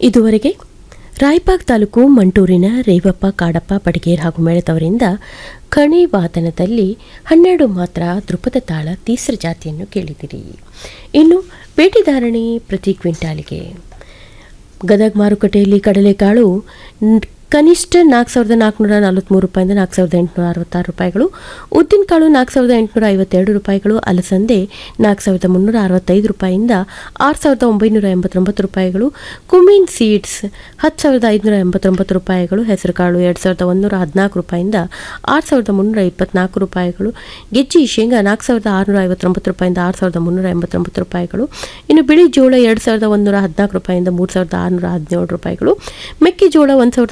Speaker 1: ಇದುವರೆಗೆ ರಾಯಬಾಗ್ ತಾಲೂಕು ಮಂಟೂರಿನ ರೇವಪ್ಪ ಕಾಡಪ್ಪ ಬಡಗೇರ್ ಹಾಗೂ ಮೇಳದವರಿಂದ ಕಣಿ ವಾದನದಲ್ಲಿ ಹನ್ನೆರಡು ಮಾತ್ರ ಧ್ರುಪದ ತಾಳ ತೀಸ್ರ ಜಾತಿಯನ್ನು ಕೇಳಿದಿರಿ ಇನ್ನು ಬೇಟೆದಾರಣಿ ಪ್ರತಿ ಕ್ವಿಂಟಾಲಿಗೆ ಗದಗ ಮಾರುಕಟ್ಟೆಯಲ್ಲಿ ಕಡಲೆಕಾಳು ನ್- ಕನಿಷ್ಠ ನಾಲ್ಕು ಸಾವಿರದ ನಾಲ್ಕುನೂರ ನಲವತ್ತ್ಮೂರು ರೂಪಾಯಿಂದ ನಾಲ್ಕು ಸಾವಿರದ ಎಂಟುನೂರ ಅರವತ್ತಾರು ರೂಪಾಯಿಗಳು ಉದ್ದಿನಕಾಳು ನಾಲ್ಕು ಸಾವಿರದ ಎಂಟುನೂರ ಐವತ್ತೆರಡು ರೂಪಾಯಿಗಳು ಅಲಸಂದೆ ನಾಲ್ಕು ಸಾವಿರದ ಮುನ್ನೂರ ಅರವತ್ತೈದು ರೂಪಾಯಿಂದ ಆರು ಸಾವಿರದ ಒಂಬೈನೂರ ಎಂಬತ್ತೊಂಬತ್ತು ರೂಪಾಯಿಗಳು ಕುಮೀನ್ ಸೀಡ್ಸ್ ಹತ್ತು ಸಾವಿರದ ಐದುನೂರ ಎಂಬತ್ತೊಂಬತ್ತು ರೂಪಾಯಿಗಳು ಹೆಸರುಕಾಳು ಎರಡು ಸಾವಿರದ ಒಂದೂರ ಹದಿನಾಲ್ಕು ರೂಪಾಯಿಂದ ಆರು ಸಾವಿರದ ಮುನ್ನೂರ ಇಪ್ಪತ್ನಾಲ್ಕು ರೂಪಾಯಿಗಳು ಗೆಜ್ಜಿ ಶೇಂಗಾ ನಾಲ್ಕು ಸಾವಿರದ ಆರುನೂರ ಐವತ್ತೊಂಬತ್ತು ರೂಪಾಯಿಂದ ಆರು ಸಾವಿರದ ಮುನ್ನೂರ ಎಂಬತ್ತೊಂಬತ್ತು ರೂಪಾಯಿಗಳು ಇನ್ನು ಬಿಳಿ ಜೋಳ ಎರಡು ಸಾವಿರದ ಒಂದೂರ ಹದಿನಾಲ್ಕು ರೂಪಾಯಿಂದ ಮೂರು ಸಾವಿರದ ಆರುನೂರ ಹದಿನೇಳು ರೂಪಾಯಿಗಳು ಮೆಕ್ಕೆಜೋಳ ಒಂದು ಸಾವಿರದ